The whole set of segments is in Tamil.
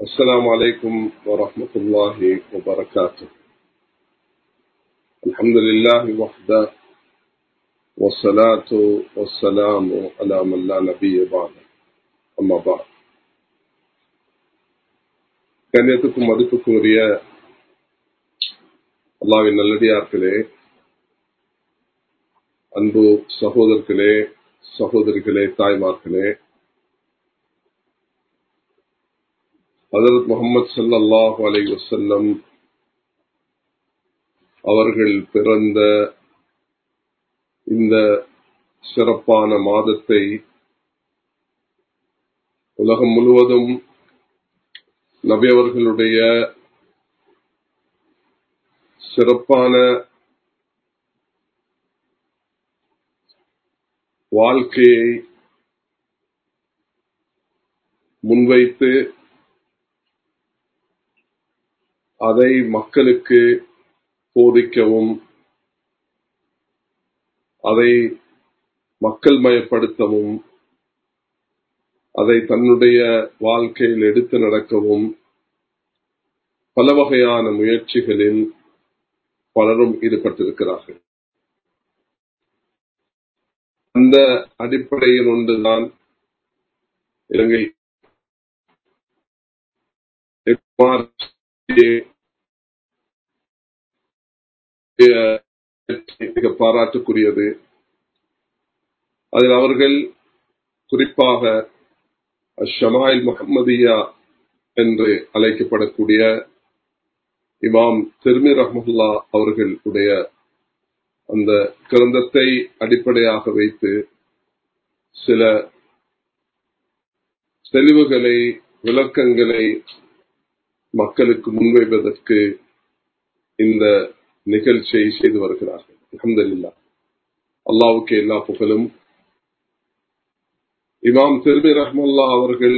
السلام عليكم ورحمة الله وبركاته الحمد لله وحده والصلاة والسلام على من لا نبي بعد أما بعد கண்ணியத்துக்கும் மதிப்புக்கும் உரிய அல்லாவின் நல்லடியார்களே அன்பு சகோதரர்களே சகோதரிகளே தாய்மார்களே ஹதரத் முகமது சல்லாஹூ அலை வசல்லம் அவர்கள் பிறந்த இந்த சிறப்பான மாதத்தை உலகம் முழுவதும் நபி அவர்களுடைய சிறப்பான வாழ்க்கையை முன்வைத்து அதை மக்களுக்கு போதிக்கவும் அதை மக்கள் மயப்படுத்தவும் அதை தன்னுடைய வாழ்க்கையில் எடுத்து நடக்கவும் பல வகையான முயற்சிகளில் பலரும் ஈடுபட்டிருக்கிறார்கள் அந்த அடிப்படையில் ஒன்றுதான் இலங்கை மிக பாராட்டுக்குரியது அதில் அவர்கள் குறிப்பாக ஷமாயில் முகமதியா என்று அழைக்கப்படக்கூடிய இமாம் திருமி ரஹமுல்லா அவர்களுடைய அந்த கிரந்தத்தை அடிப்படையாக வைத்து சில தெளிவுகளை விளக்கங்களை மக்களுக்கு முன்வைப்பதற்கு இந்த நிகழ்ச்சியை செய்து வருகிறார்கள் அஹமதுல்லா அல்லாவுக்கு எல்லா புகழும் இமாம் திருமி ரஹமுல்லா அவர்கள்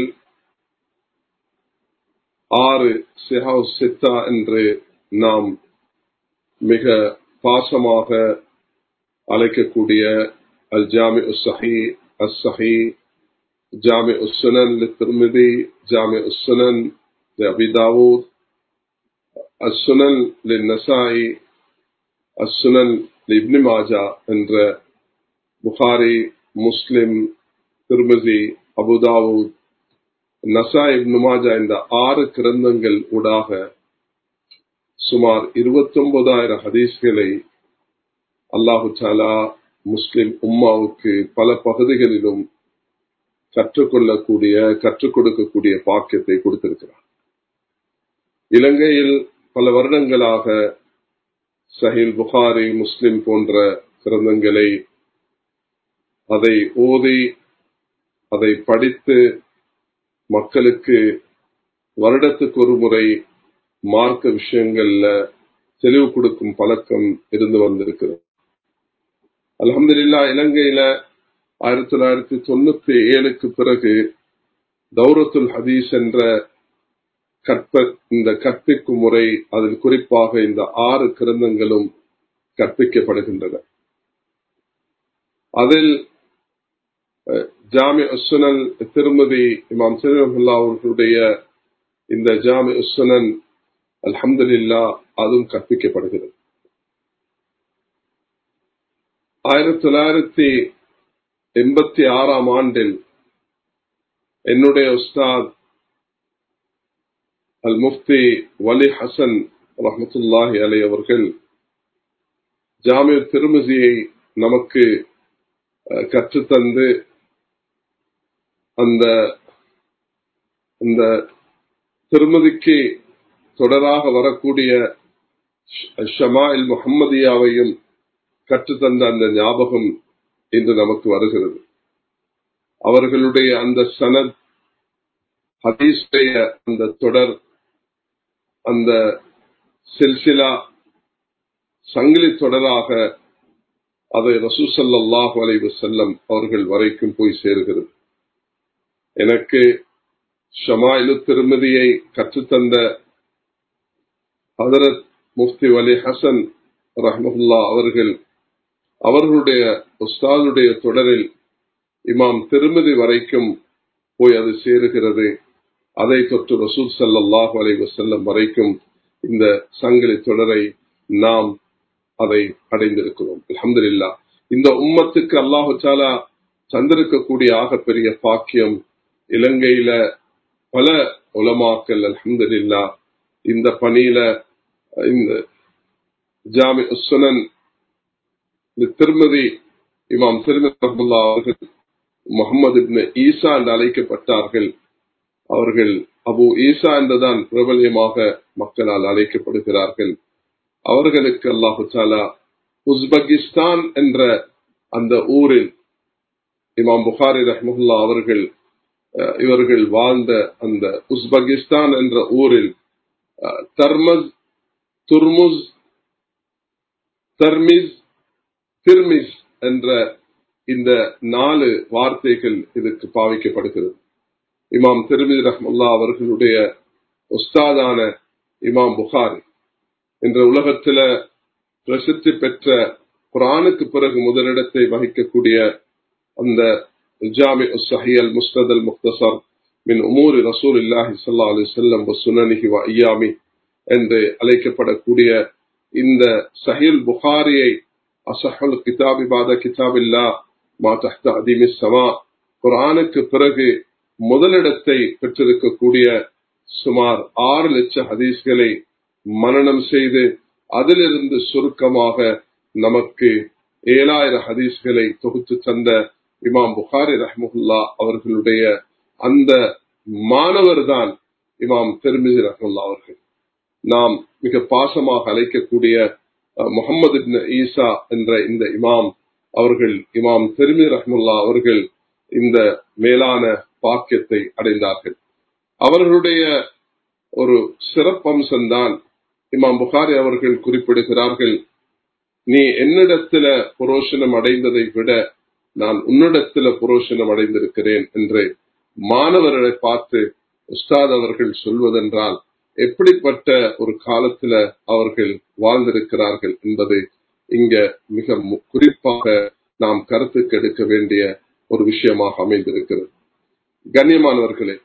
ஆறு சிஹாவ் சித்தா என்று நாம் மிக பாசமாக அழைக்கக்கூடிய அல் ஜாமி உஸ்ஸஹி அஸ்ஸஹி ஜாமி உஸ்ஸனன் திருமிதி ஜாமி உஸ்ஸனன் அபி தாவூத் அஸ்ஸுனன் நசாயி அஸ்ஸுனன் இப்னி மாஜா என்ற புகாரி முஸ்லிம் திருமதி அபுதாவூத் நசா இப்னு மாஜா இந்த ஆறு கிரந்தங்கள் ஊடாக சுமார் இருபத்தி ஒன்பதாயிரம் ஹதீஸ்களை அல்லாஹு சாலா முஸ்லிம் உம்மாவுக்கு பல பகுதிகளிலும் கற்றுக்கொள்ளக்கூடிய கற்றுக் கொடுக்கக்கூடிய பாக்கியத்தை கொடுத்திருக்கிறார் இலங்கையில் பல வருடங்களாக சஹில் புகாரி முஸ்லிம் போன்ற கிரந்தங்களை அதை ஓதி அதை படித்து மக்களுக்கு வருடத்துக்கு ஒரு முறை மார்க்க விஷயங்கள்ல தெளிவு கொடுக்கும் பழக்கம் இருந்து வந்திருக்கிறது அலமதுல்லா இலங்கையில ஆயிரத்தி தொள்ளாயிரத்தி தொண்ணூத்தி ஏழுக்கு பிறகு தௌரத்துல் ஹதீஸ் என்ற கற்ப இந்த கற்பிக்கும் முறை அதில் குறிப்பாக இந்த ஆறு கிரந்தங்களும் கற்பிக்கப்படுகின்றன அதில் ஜாமி உஸ்ஸனல் திருமதி இமாம் சிறுமுல்லா அவர்களுடைய இந்த ஜாமி உஸ்ஸனன் அல்ஹம்துல்லா அதுவும் கற்பிக்கப்படுகிறது ஆயிரத்தி தொள்ளாயிரத்தி எண்பத்தி ஆறாம் ஆண்டில் என்னுடைய உஸ்தாத் அல் முஃப்தி வலி ஹசன் ரஹமத்துல்லாஹி அலை அவர்கள் ஜாமிய திருமதியை நமக்கு கற்றுத்தந்து அந்த இந்த திருமதிக்கு தொடராக வரக்கூடிய ஷமாயில் முகம்மதியாவையும் கற்றுத்தந்த அந்த ஞாபகம் இன்று நமக்கு வருகிறது அவர்களுடைய அந்த சனத் ஹதீஸுடைய அந்த தொடர் அந்த சில்சிலா சங்கிலி தொடராக அதை ரசூசல்லாஹு அலைவு செல்லம் அவர்கள் வரைக்கும் போய் சேருகிறது எனக்கு ஷமாயிலு திருமதியை கற்றுத்தந்த ஹதரத் முஃப்தி வலி ஹசன் ரஹமுல்லா அவர்கள் அவர்களுடைய உஸ்தாதுடைய தொடரில் இமாம் திருமதி வரைக்கும் போய் அது சேருகிறது அதை தொற்று ரசூல் சல்லாஹூ அலை வசல்லம் வரைக்கும் இந்த சங்கிலி தொடரை நாம் அதை அடைந்திருக்கிறோம் அலமதுல்லா இந்த உம்மத்துக்கு அல்லாஹு சாலா தந்திருக்கக்கூடிய ஆகப்பெரிய பாக்கியம் இலங்கையில பல உலமாக்கல் அலமதுல்லா இந்த பணியில இந்த ஜாமி சுனன் திருமதி இமாம் திருமதி ரஹமுல்லா அவர்கள் முகமது இப்னு ஈசா என்று அழைக்கப்பட்டார்கள் அவர்கள் அபு ஈசா என்றுதான் பிரபலியமாக மக்களால் அழைக்கப்படுகிறார்கள் அவர்களுக்கு அல்லாஹு சாலா உஸ்பெகிஸ்தான் என்ற அந்த ஊரில் இமாம் புகாரி ரஹமுல்லா அவர்கள் இவர்கள் வாழ்ந்த அந்த உஸ்பெகிஸ்தான் என்ற ஊரில் தர்மஸ் துர்முஸ் தர்மிஸ் திர்மிஸ் என்ற இந்த நாலு வார்த்தைகள் இதுக்கு பாவிக்கப்படுகிறது இமாம் திருமி ரஹமுல்லா அவர்களுடைய உஸ்தாதான இமாம் புகாரி என்ற உலகத்தில பிரசித்தி பெற்ற குரானுக்கு பிறகு முதலிடத்தை வகிக்கக்கூடிய அந்த ஜாமி சஹியல் முஸ்தல் முக்தசர் மின் உமூரி ரசூல் இல்லாஹி சல்லா அலி செல்லம் சுனனிஹி வ ஐயாமி என்று அழைக்கப்படக்கூடிய இந்த சஹில் புகாரியை அசஹல் கிதாபி பாத கிதாபில்லா மா தஹ்த அதிமி சமா குரானுக்கு பிறகு முதலிடத்தை பெற்றிருக்கக்கூடிய சுமார் ஆறு லட்சம் ஹதீஸ்களை மனநம் செய்து அதிலிருந்து சுருக்கமாக நமக்கு ஏழாயிரம் ஹதீஸ்களை தொகுத்து தந்த இமாம் புகாரி ரஹமுல்லா அவர்களுடைய அந்த மாணவர் தான் இமாம் திருமிதி ரஹமுல்லா அவர்கள் நாம் மிக பாசமாக அழைக்கக்கூடிய முகமது ஈசா என்ற இந்த இமாம் அவர்கள் இமாம் திருமி ரஹமுல்லா அவர்கள் இந்த மேலான பாக்கியத்தை அடைந்தார்கள் அவர்களுடைய ஒரு சிறப்பம்சம்தான் இமாம் புகாரி அவர்கள் குறிப்பிடுகிறார்கள் நீ என்னிடத்துல புரோஷனம் அடைந்ததை விட நான் உன்னிடத்துல புரோஷனம் அடைந்திருக்கிறேன் என்று மாணவர்களை பார்த்து உஸ்தாத் அவர்கள் சொல்வதென்றால் எப்படிப்பட்ட ஒரு காலத்துல அவர்கள் வாழ்ந்திருக்கிறார்கள் என்பது இங்க மிக குறிப்பாக நாம் கருத்துக்கு எடுக்க வேண்டிய ஒரு விஷயமாக அமைந்திருக்கிறது கண்ணியமானவர்களே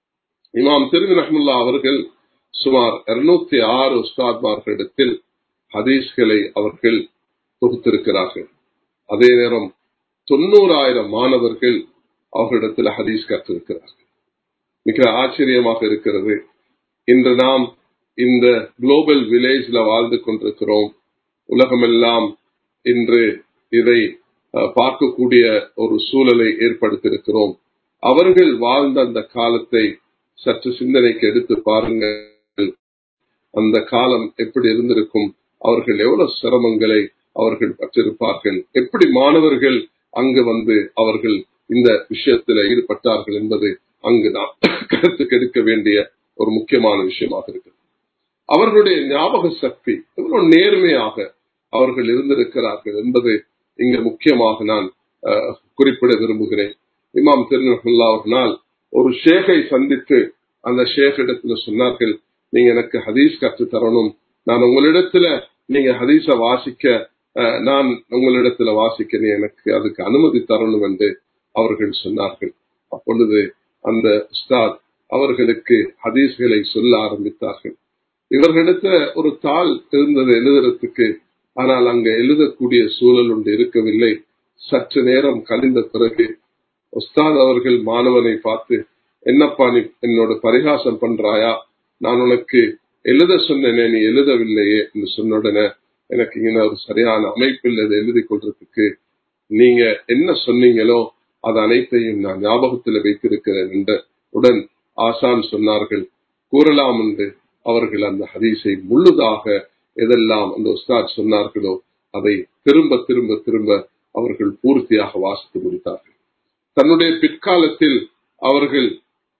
இமாம் திருமி ரஹமுல்லா அவர்கள் சுமார் இருநூத்தி ஆறு உஸ்தாத்மார்களிடத்தில் ஹதீஸ்களை அவர்கள் தொகுத்திருக்கிறார்கள் அதே நேரம் தொண்ணூறாயிரம் மாணவர்கள் அவர்களிடத்தில் ஹதீஸ் கற்றிருக்கிறார்கள் மிக ஆச்சரியமாக இருக்கிறது இன்று நாம் இந்த குளோபல் வில்லேஜ்ல வாழ்ந்து கொண்டிருக்கிறோம் உலகமெல்லாம் இன்று இதை பார்க்கக்கூடிய ஒரு சூழலை ஏற்படுத்தியிருக்கிறோம் அவர்கள் வாழ்ந்த அந்த காலத்தை சற்று சிந்தனைக்கு எடுத்து பாருங்கள் அந்த காலம் எப்படி இருந்திருக்கும் அவர்கள் எவ்வளவு சிரமங்களை அவர்கள் பற்றிருப்பார்கள் எப்படி மாணவர்கள் அங்கு வந்து அவர்கள் இந்த விஷயத்தில் ஈடுபட்டார்கள் என்பது அங்கு நாம் கருத்துக்கு எடுக்க வேண்டிய ஒரு முக்கியமான விஷயமாக இருக்கிறது அவர்களுடைய ஞாபக சக்தி எவ்வளவு நேர்மையாக அவர்கள் இருந்திருக்கிறார்கள் என்பது இங்கு முக்கியமாக நான் குறிப்பிட விரும்புகிறேன் இமாம் திருநல்லா அவர்களால் ஒரு ஷேகை சந்தித்து அந்த ஷேக் இடத்துல சொன்னார்கள் நீங்க எனக்கு ஹதீஸ் கற்று தரணும் நான் உங்களிடத்துல நீங்க ஹதீஸ வாசிக்க நான் உங்களிடத்துல வாசிக்க எனக்கு அதுக்கு அனுமதி தரணும் என்று அவர்கள் சொன்னார்கள் அப்பொழுது அந்த உஸ்தாத் அவர்களுக்கு ஹதீஸ்களை சொல்ல ஆரம்பித்தார்கள் இவர்களிடத்துல ஒரு தாள் இருந்தது எழுதுறதுக்கு ஆனால் அங்க எழுதக்கூடிய சூழல் ஒன்று இருக்கவில்லை சற்று நேரம் கழிந்த பிறகு உஸ்தாத் அவர்கள் மாணவனை பார்த்து என்னப்பா நீ என்னோட பரிகாசம் பண்றாயா நான் உனக்கு எழுத சொன்னேனே நீ எழுதவில்லையே என்று சொன்ன உடனே எனக்கு இங்க ஒரு சரியான அமைப்பில் இதை எழுதி கொள்றதுக்கு நீங்க என்ன சொன்னீங்களோ அது அனைத்தையும் நான் ஞாபகத்தில் வைத்திருக்கிறேன் என்ற உடன் ஆசான் சொன்னார்கள் கூறலாம் என்று அவர்கள் அந்த ஹதீஸை முழுதாக எதெல்லாம் அந்த உஸ்தாத் சொன்னார்களோ அதை திரும்ப திரும்ப திரும்ப அவர்கள் பூர்த்தியாக வாசித்து முடித்தார்கள் தன்னுடைய பிற்காலத்தில் அவர்கள்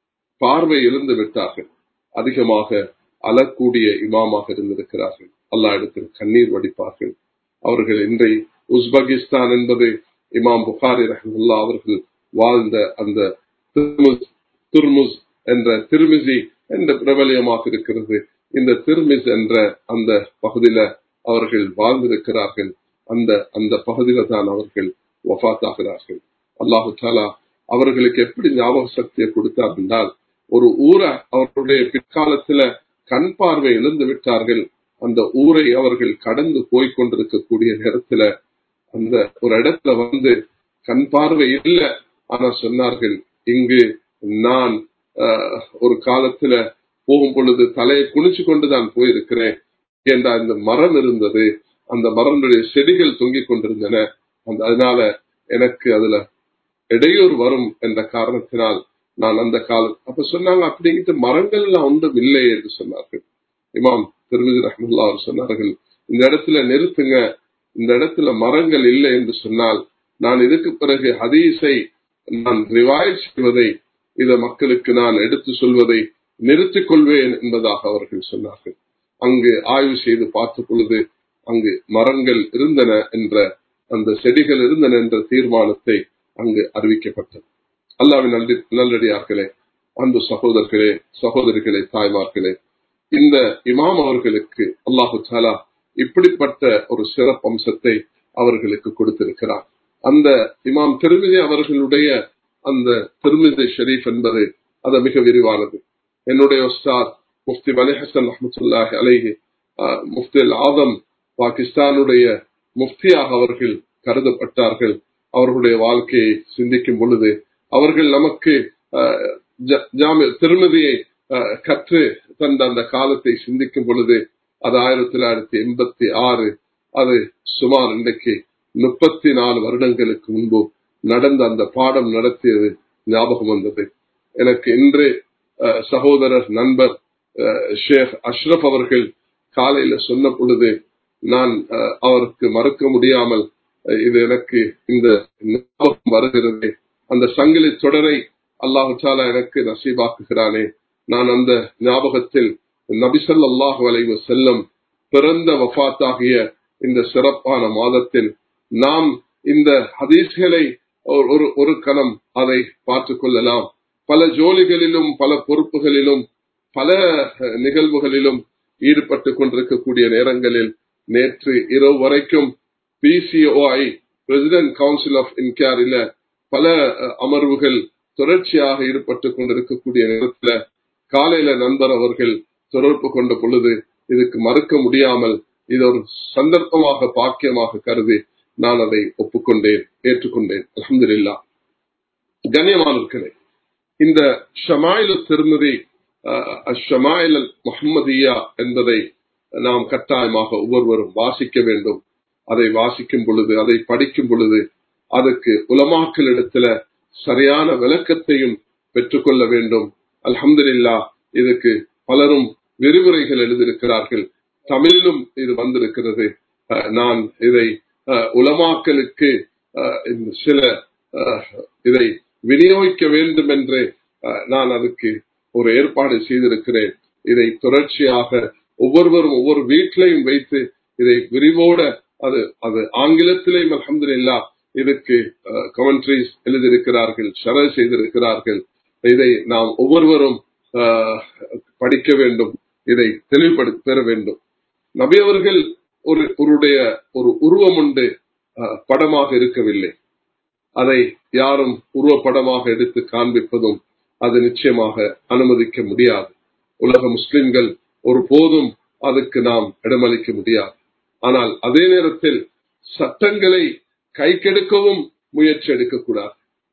பார்வை இருந்து விட்டார்கள் அதிகமாக அழக்கூடிய இமாமாக இருந்திருக்கிறார்கள் அல்லா இடத்தில் கண்ணீர் வடிப்பார்கள் அவர்கள் இன்றை உஸ்பெகிஸ்தான் என்பது இமாம் புகாரி ரஹமுல்லா அவர்கள் வாழ்ந்த அந்த துர்முஸ் என்ற திருமிசி என்ற பிரபலியமாக இருக்கிறது இந்த திருமிஸ் என்ற அந்த பகுதியில அவர்கள் வாழ்ந்திருக்கிறார்கள் அந்த அந்த பகுதியில தான் அவர்கள் வஃத்தாகிறார்கள் அல்லாஹு தாலா அவர்களுக்கு எப்படி ஞாபக சக்தியை கொடுத்தார் என்றால் ஒரு ஊரை அவருடைய பிற்காலத்துல கண் பார்வை இழந்து விட்டார்கள் அந்த ஊரை அவர்கள் கடந்து போய் கொண்டிருக்கக்கூடிய நேரத்துல அந்த ஒரு இடத்துல வந்து கண் பார்வை இல்லை ஆனா சொன்னார்கள் இங்கு நான் ஆஹ், ஒரு காலத்துல போகும் பொழுது தலையை குனிச்சு கொண்டுதான் போயிருக்கிறேன் ஏண்டா இந்த மரம் இருந்தது அந்த மரங்களுடைய செடிகள் தொங்கிக் கொண்டிருந்தன அந்த அதனால எனக்கு அதுல இடையூறு வரும் என்ற காரணத்தினால் நான் அந்த காலம் அப்ப சொன்னாங்க அப்படிங்கிட்டு மரங்கள் எல்லாம் ஒன்றும் இல்லை என்று சொன்னார்கள் இமாம் திருமிதி ரஹமுல்லா அவர் சொன்னார்கள் இந்த இடத்துல நிறுத்துங்க இந்த இடத்துல மரங்கள் இல்லை என்று சொன்னால் நான் இதுக்கு பிறகு ஹதீஸை நான் ரிவாயத் செய்வதை இத மக்களுக்கு நான் எடுத்து சொல்வதை நிறுத்திக் கொள்வேன் என்பதாக அவர்கள் சொன்னார்கள் அங்கு ஆய்வு செய்து பார்த்த பொழுது அங்கு மரங்கள் இருந்தன என்ற அந்த செடிகள் இருந்தன என்ற தீர்மானத்தை அங்கு அறிவிக்கப்பட்டது அல்லாவின் நல்லி- நல்லடியார்களே அன்பு சகோதரர்களே சகோதரிகளே தாய்மார்களே இந்த இமாம் அவர்களுக்கு அல்லாஹு தாலா இப்படிப்பட்ட ஒரு சிறப்பம்சத்தை அவர்களுக்கு கொடுத்திருக்கிறார் அந்த இமாம் திருமிதி அவர்களுடைய அந்த திருமிதி ஷரீஃப் என்பது அது மிக விரிவானது என்னுடைய உஸ்தாத் முஃப்தி மலி ஹசன் ரஹமத்துல்லாஹி அலைஹி ஆஹ், முஃப்தி அல் ஆதம் பாகிஸ்தானுடைய முஃப்தியாக அவர்கள் கருதப்பட்டார்கள் அவர்களுடைய வாழ்க்கையை சிந்திக்கும் பொழுது அவர்கள் நமக்கு ஆஹ், ஜ- ஜாமி திருமதியை ஆஹ், கற்று தந்த அந்த காலத்தை சிந்திக்கும் பொழுது அது ஆயிரத்தி தொள்ளாயிரத்தி எண்பத்தி ஆறு அது சுமார் இன்றைக்கு முப்பத்தி நாலு வருடங்களுக்கு முன்பு நடந்த அந்த பாடம் நடத்தியது ஞாபகம் வந்தது எனக்கு இன்று அஹ், சகோதரர் நண்பர் அஹ், ஷேக் அஷ்ரப் அவர்கள் காலையில சொன்ன பொழுது நான் அஹ், அவருக்கு மறக்க முடியாமல் அஹ், இது எனக்கு இந்த ஞாபகம் வருகிறது அந்த சங்கிலி தொடரை அல்லாஹு தாலா எனக்கு நசீபாக்குகிறானே நான் அந்த ஞாபகத்தில் நபிசல் அல்லாஹு அலைவ செல்லம் பிறந்த வஃபாத்தாகிய இந்த சிறப்பான மாதத்தில் நாம் இந்த ஹதீஸ்களை ஒரு- ஒரு ஒரு கணம் அதை பார்த்துக் கொள்ளலாம் பல ஜோலிகளிலும் பல பொறுப்புகளிலும் பல அஹ், நிகழ்வுகளிலும் ஈடுபட்டு கொண்டிருக்கக்கூடிய நேரங்களில் நேற்று இரவு வரைக்கும் பிசிஓஐ பிரசிடென்ட் கவுன்சில் ஆஃப் இன்கேரில பல அஹ், அமர்வுகள் தொடர்ச்சியாக ஈடுபட்டு கொண்டிருக்கக்கூடிய நேரத்துல காலையில நண்பர் அவர்கள் தொடர்பு கொண்ட பொழுது இதுக்கு மறுக்க முடியாமல் இது ஒரு சந்தர்ப்பமாக பாக்கியமாக கருதி நான் அதை ஒப்புக்கொண்டேன் ஏற்றுக்கொண்டேன் அலமதுல்லா கண்ணியமானவர்களே இந்த ஷமாயில திருமதி ஷமாயில் முஹம்மதியா என்பதை நாம் கட்டாயமாக ஒவ்வொருவரும் வாசிக்க வேண்டும் அதை வாசிக்கும் பொழுது அதை படிக்கும் பொழுது அதுக்கு உலமாக்களிடத்துல சரியான விளக்கத்தையும் பெற்றுக்கொள்ள வேண்டும் அல்ஹம்துலில்லா இதுக்கு பலரும் விரிவுரைகள் எழுதியிருக்கிறார்கள் தமிழிலும் இது வந்திருக்கிறது அஹ், நான் இதை அஹ், உலமாக்களுக்கு அஹ், இந்த சில அஹ், இதை விநியோகிக்க வேண்டும் என்று அஹ், நான் அதுக்கு ஒரு ஏற்பாடு செய்திருக்கிறேன் இதை தொடர்ச்சியாக ஒவ்வொருவரும் ஒவ்வொரு வீட்டிலையும் வைத்து இதை விரிவோட அது அது ஆங்கிலத்திலேயும் அல்ஹம்துலில்லா இதுக்கு கமெண்ட்ரிஸ் எழுதியிருக்கிறார்கள் ஷர செய்திருக்கிறார்கள் இதை நாம் ஒவ்வொருவரும் அஹ், படிக்க வேண்டும் இதை தெளிவுபடுத்த பெற வேண்டும் நபி அவர்கள் ஒரு ஒருடைய ஒரு உருவம் உண்டு அஹ், படமாக இருக்கவில்லை அதை யாரும் உருவப்படமாக எடுத்து காண்பிப்பதும் அது நிச்சயமாக அனுமதிக்க முடியாது உலக முஸ்லிம்கள் ஒருபோதும் அதுக்கு நாம் இடமளிக்க முடியாது ஆனால் அதே நேரத்தில் சட்டங்களை கைக்கெடுக்கவும் முயற்சி எடுக்கக்கூடாது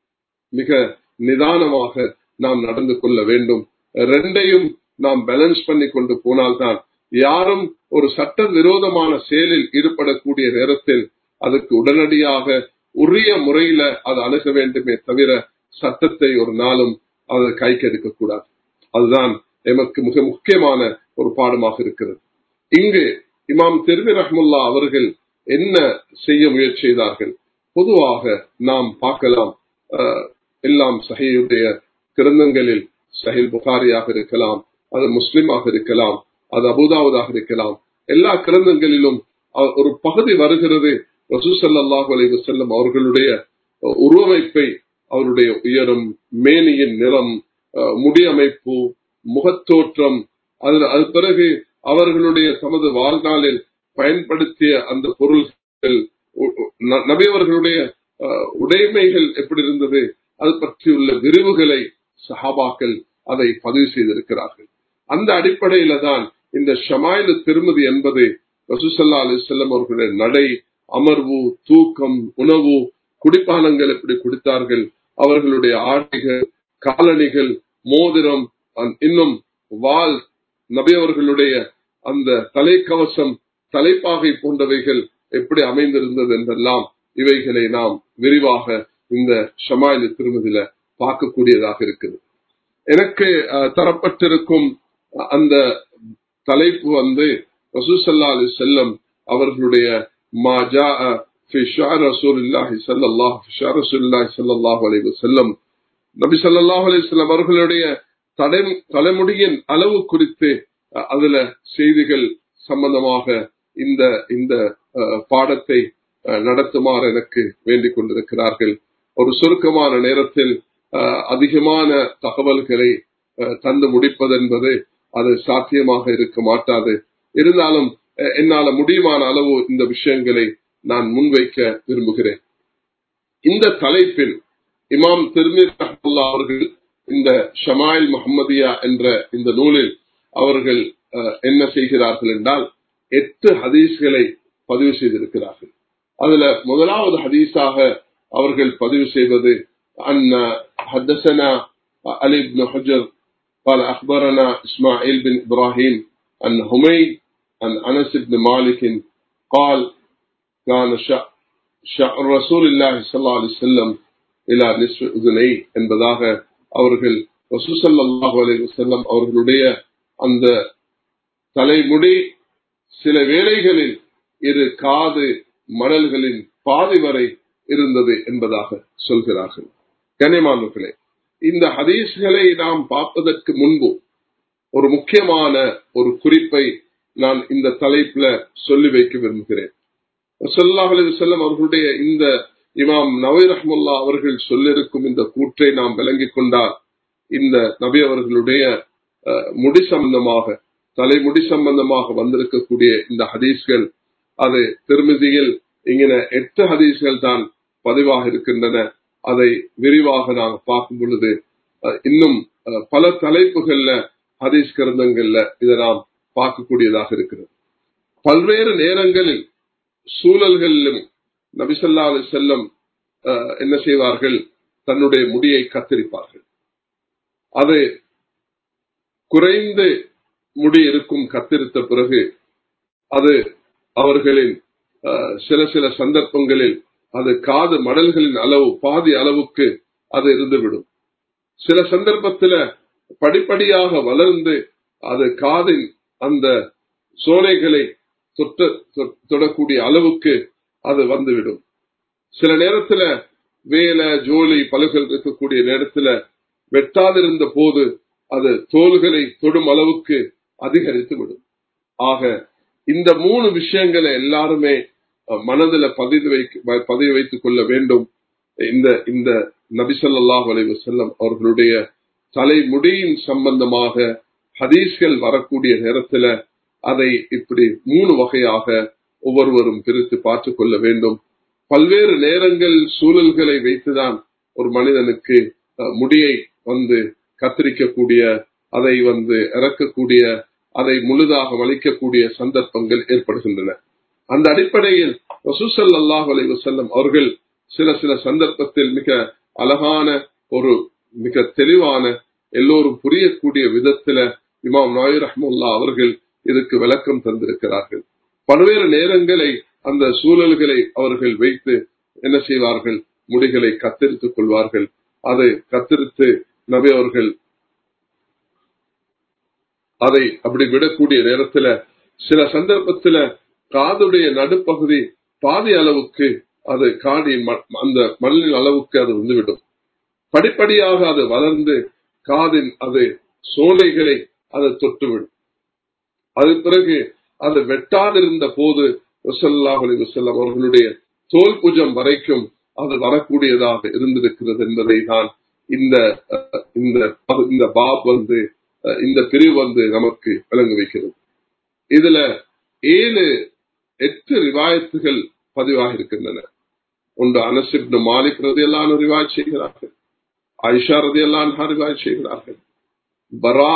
மிக நிதானமாக நாம் நடந்து கொள்ள வேண்டும் ரெண்டையும் நாம் பேலன்ஸ் பண்ணி கொண்டு போனால்தான் யாரும் ஒரு சட்ட விரோதமான செயலில் ஈடுபடக்கூடிய நேரத்தில் அதுக்கு உடனடியாக உரிய முறையில அது அணுக வேண்டுமே தவிர சட்டத்தை ஒரு நாளும் அதை கைக்கெடுக்க கூடாது அதுதான் எமக்கு மிக முக்கியமான ஒரு பாடமாக இருக்கிறது இங்கு இமாம் திருமி ரஹ்முல்லா அவர்கள் என்ன செய்ய முயற்சி செய்தார்கள் பொதுவாக நாம் பார்க்கலாம் அஹ், எல்லாம் சஹியுடைய கிரந்தங்களில் சஹில் புகாரியாக இருக்கலாம் அது முஸ்லிமாக இருக்கலாம் அது அபுதாவதாக இருக்கலாம் எல்லா கிரந்தங்களிலும் அ- ஒரு பகுதி வருகிறது ரசூசல்லாஹு அலைஹி வஸல்லம் அவர்களுடைய அஹ், உருவமைப்பை அவருடைய உயரம் மேனியின் நிறம் அஹ், முடியமைப்பு முகத்தோற்றம் அது அது பிறகு அவர்களுடைய தமது வாழ்நாளில் பயன்படுத்திய அந்த பொருள்கள் உ- உ- ந- நபி அவர்களுடைய அஹ், உடைமைகள் எப்படி இருந்தது அது பற்றியுள்ள விரிவுகளை சஹாபாக்கள் அதை பதிவு செய்திருக்கிறார்கள் அந்த அடிப்படையில தான் இந்த ஷமாயிலு திருமதி என்பது ரசூசல்லா அலி செல்லம் அவர்களுடைய நடை அமர்வு தூக்கம் உணவு குடிப்பானங்கள் எப்படி குடித்தார்கள் அவர்களுடைய ஆடைகள் காலணிகள் மோதிரம் இன்னும் வால் நபி அவர்களுடைய அந்த தலைக்கவசம் தலைப்பாகை போன்றவைகள் எப்படி அமைந்திருந்தது என்றெல்லாம் இவைகளை நாம் விரிவாக இந்த ஷமாயிலு திருமதியில பார்க்கக்கூடியதாக இருக்குது எனக்கு தரப்பட்டிருக்கும் அந்த தலைப்பு வந்து ரசூசல்லா அலி செல்லம் அவர்களுடைய மாஜா நபி சல்லாஹ் அலிஸ்லாம் அவர்களுடைய தலைமுடியின் அளவு குறித்து அதுல செய்திகள் சம்பந்தமாக இந்த இந்த பாடத்தை நடத்துமாறு எனக்கு வேண்டிக் கொண்டிருக்கிறார்கள் ஒரு சுருக்கமான நேரத்தில் அதிகமான தகவல்களை தந்து முடிப்பதென்பது அது சாத்தியமாக இருக்க மாட்டாது இருந்தாலும் என்னால முடியுமான அளவு இந்த விஷயங்களை நான் முன்வைக்க விரும்புகிறேன் இந்த தலைப்பில் இமாம் திருமீர் அவர்கள் இந்த ஷமாயில் முகமதியா என்ற இந்த நூலில் அவர்கள் என்ன செய்கிறார்கள் என்றால் எட்டு ஹதீஸ்களை பதிவு செய்திருக்கிறார்கள் அதுல முதலாவது ஹதீஸாக அவர்கள் பதிவு செய்வது அன் حدثنا علي بن حجر قال أخبرنا إسماعيل بن إبراهيم عن حميد عن أنس بن مالك قال كان شعر رسول الله صلى الله عليه وسلم إلى نصف أذني என்பதாக அவர்கள் ரசூசல்லாஹு அலி வசல்லம் அவர்களுடைய அந்த தலைமுடி சில வேளைகளில் இரு காது மணல்களின் பாதி வரை இருந்தது என்பதாக சொல்கிறார்கள் கனிமானர்களே இந்த ஹதீஸ்களை நாம் பார்ப்பதற்கு முன்பு ஒரு முக்கியமான ஒரு குறிப்பை நான் இந்த தலைப்புல சொல்லி வைக்க விரும்புகிறேன் சொல்லாஹ் அலி செல்லம் அவர்களுடைய இந்த இமாம் நவீர் ரஹமுல்லா அவர்கள் சொல்லிருக்கும் இந்த கூற்றை நாம் விளங்கிக் கொண்டால் இந்த நபி அவர்களுடைய முடி சம்பந்தமாக தலைமுடி சம்பந்தமாக வந்திருக்கக்கூடிய இந்த ஹதீஸ்கள் அது திருமதியில் இங்கின எட்டு ஹதீஸ்கள் தான் பதிவாக இருக்கின்றன அதை விரிவாக நாங்கள் பார்க்கும் பொழுது இன்னும் பல தலைப்புகள்ல ஹதீஸ் கிரந்தங்கள்ல இதை நாம் பார்க்கக்கூடியதாக இருக்கிறது பல்வேறு நேரங்களில் சூழல்களிலும் நபிசல்லா அலி செல்லம் என்ன செய்வார்கள் தன்னுடைய முடியை கத்தரிப்பார்கள் அது குறைந்து முடி இருக்கும் கத்திருத்த பிறகு அது அவர்களின் சில சில சந்தர்ப்பங்களில் அது காது மடல்களின் அளவு பாதி அளவுக்கு அது இருந்துவிடும் சில சந்தர்ப்பத்தில் படிப்படியாக வளர்ந்து அது காதின் அந்த சோலைகளை தொட்ட தொடக்கூடிய அளவுக்கு அது வந்துவிடும் சில நேரத்துல வேலை ஜோலி பழுகள் இருக்கக்கூடிய நேரத்துல வெட்டாதிருந்த போது அது தோள்களை தொடும் அளவுக்கு அதிகரித்து விடும் ஆக இந்த மூணு விஷயங்களை எல்லாருமே மனதில் பதிவு வைக்க பதிவு வைத்துக் கொள்ள வேண்டும் இந்த இந்த நபிசல்லாஹ் அலைவு செல்லம் அவர்களுடைய தலைமுடியின் சம்பந்தமாக ஹதீஸ்கள் வரக்கூடிய நேரத்துல அதை இப்படி மூணு வகையாக ஒவ்வொருவரும் பிரித்து பார்த்து கொள்ள வேண்டும் பல்வேறு நேரங்கள் சூழல்களை வைத்துதான் ஒரு மனிதனுக்கு முடியை வந்து கத்திரிக்கக்கூடிய அதை வந்து இறக்கக்கூடிய அதை முழுதாக வலிக்கக்கூடிய சந்தர்ப்பங்கள் ஏற்படுகின்றன அந்த அடிப்படையில் ரசூசல் அல்லாஹ் அலி வசல்லம் அவர்கள் சில சில சந்தர்ப்பத்தில் மிக அழகான ஒரு மிக தெளிவான எல்லோரும் புரியக்கூடிய விதத்துல இமாம் நாயர் ரஹமுல்லா அவர்கள் இதுக்கு விளக்கம் தந்திருக்கிறார்கள் பல்வேறு நேரங்களை அந்த சூழல்களை அவர்கள் வைத்து என்ன செய்வார்கள் முடிகளை கத்தரித்துக் கொள்வார்கள் அதை கத்தரித்து நபி அவர்கள் அதை அப்படி விடக்கூடிய நேரத்துல சில சந்தர்ப்பத்துல காதுடைய நடுப்பகுதி பாதி அளவுக்கு அது காடி அந்த மண்ணின் அளவுக்கு அது வந்துவிடும் படிப்படியாக அது வளர்ந்து காதின் அது சோலைகளை அது தொட்டுவிடும் அது பிறகு அது வெட்டாதிருந்த போது வசல்லாஹ் அலி வசல்லாம் அவர்களுடைய தோல் புஜம் வரைக்கும் அது வரக்கூடியதாக இருந்திருக்கிறது என்பதை தான் இந்த இந்த இந்த பாப் வந்து இந்த பிரிவு வந்து நமக்கு விளங்க வைக்கிறது இதுல ஏழு எட்டு ரிவாயத்துகள் பதிவாக இருக்கின்றன ஒன்று அனசிப்னு மாலிக் ரதி எல்லாம் ரிவாய் செய்கிறார்கள் ஐஷா ரதி எல்லாம் ரிவாய் செய்கிறார்கள் பரா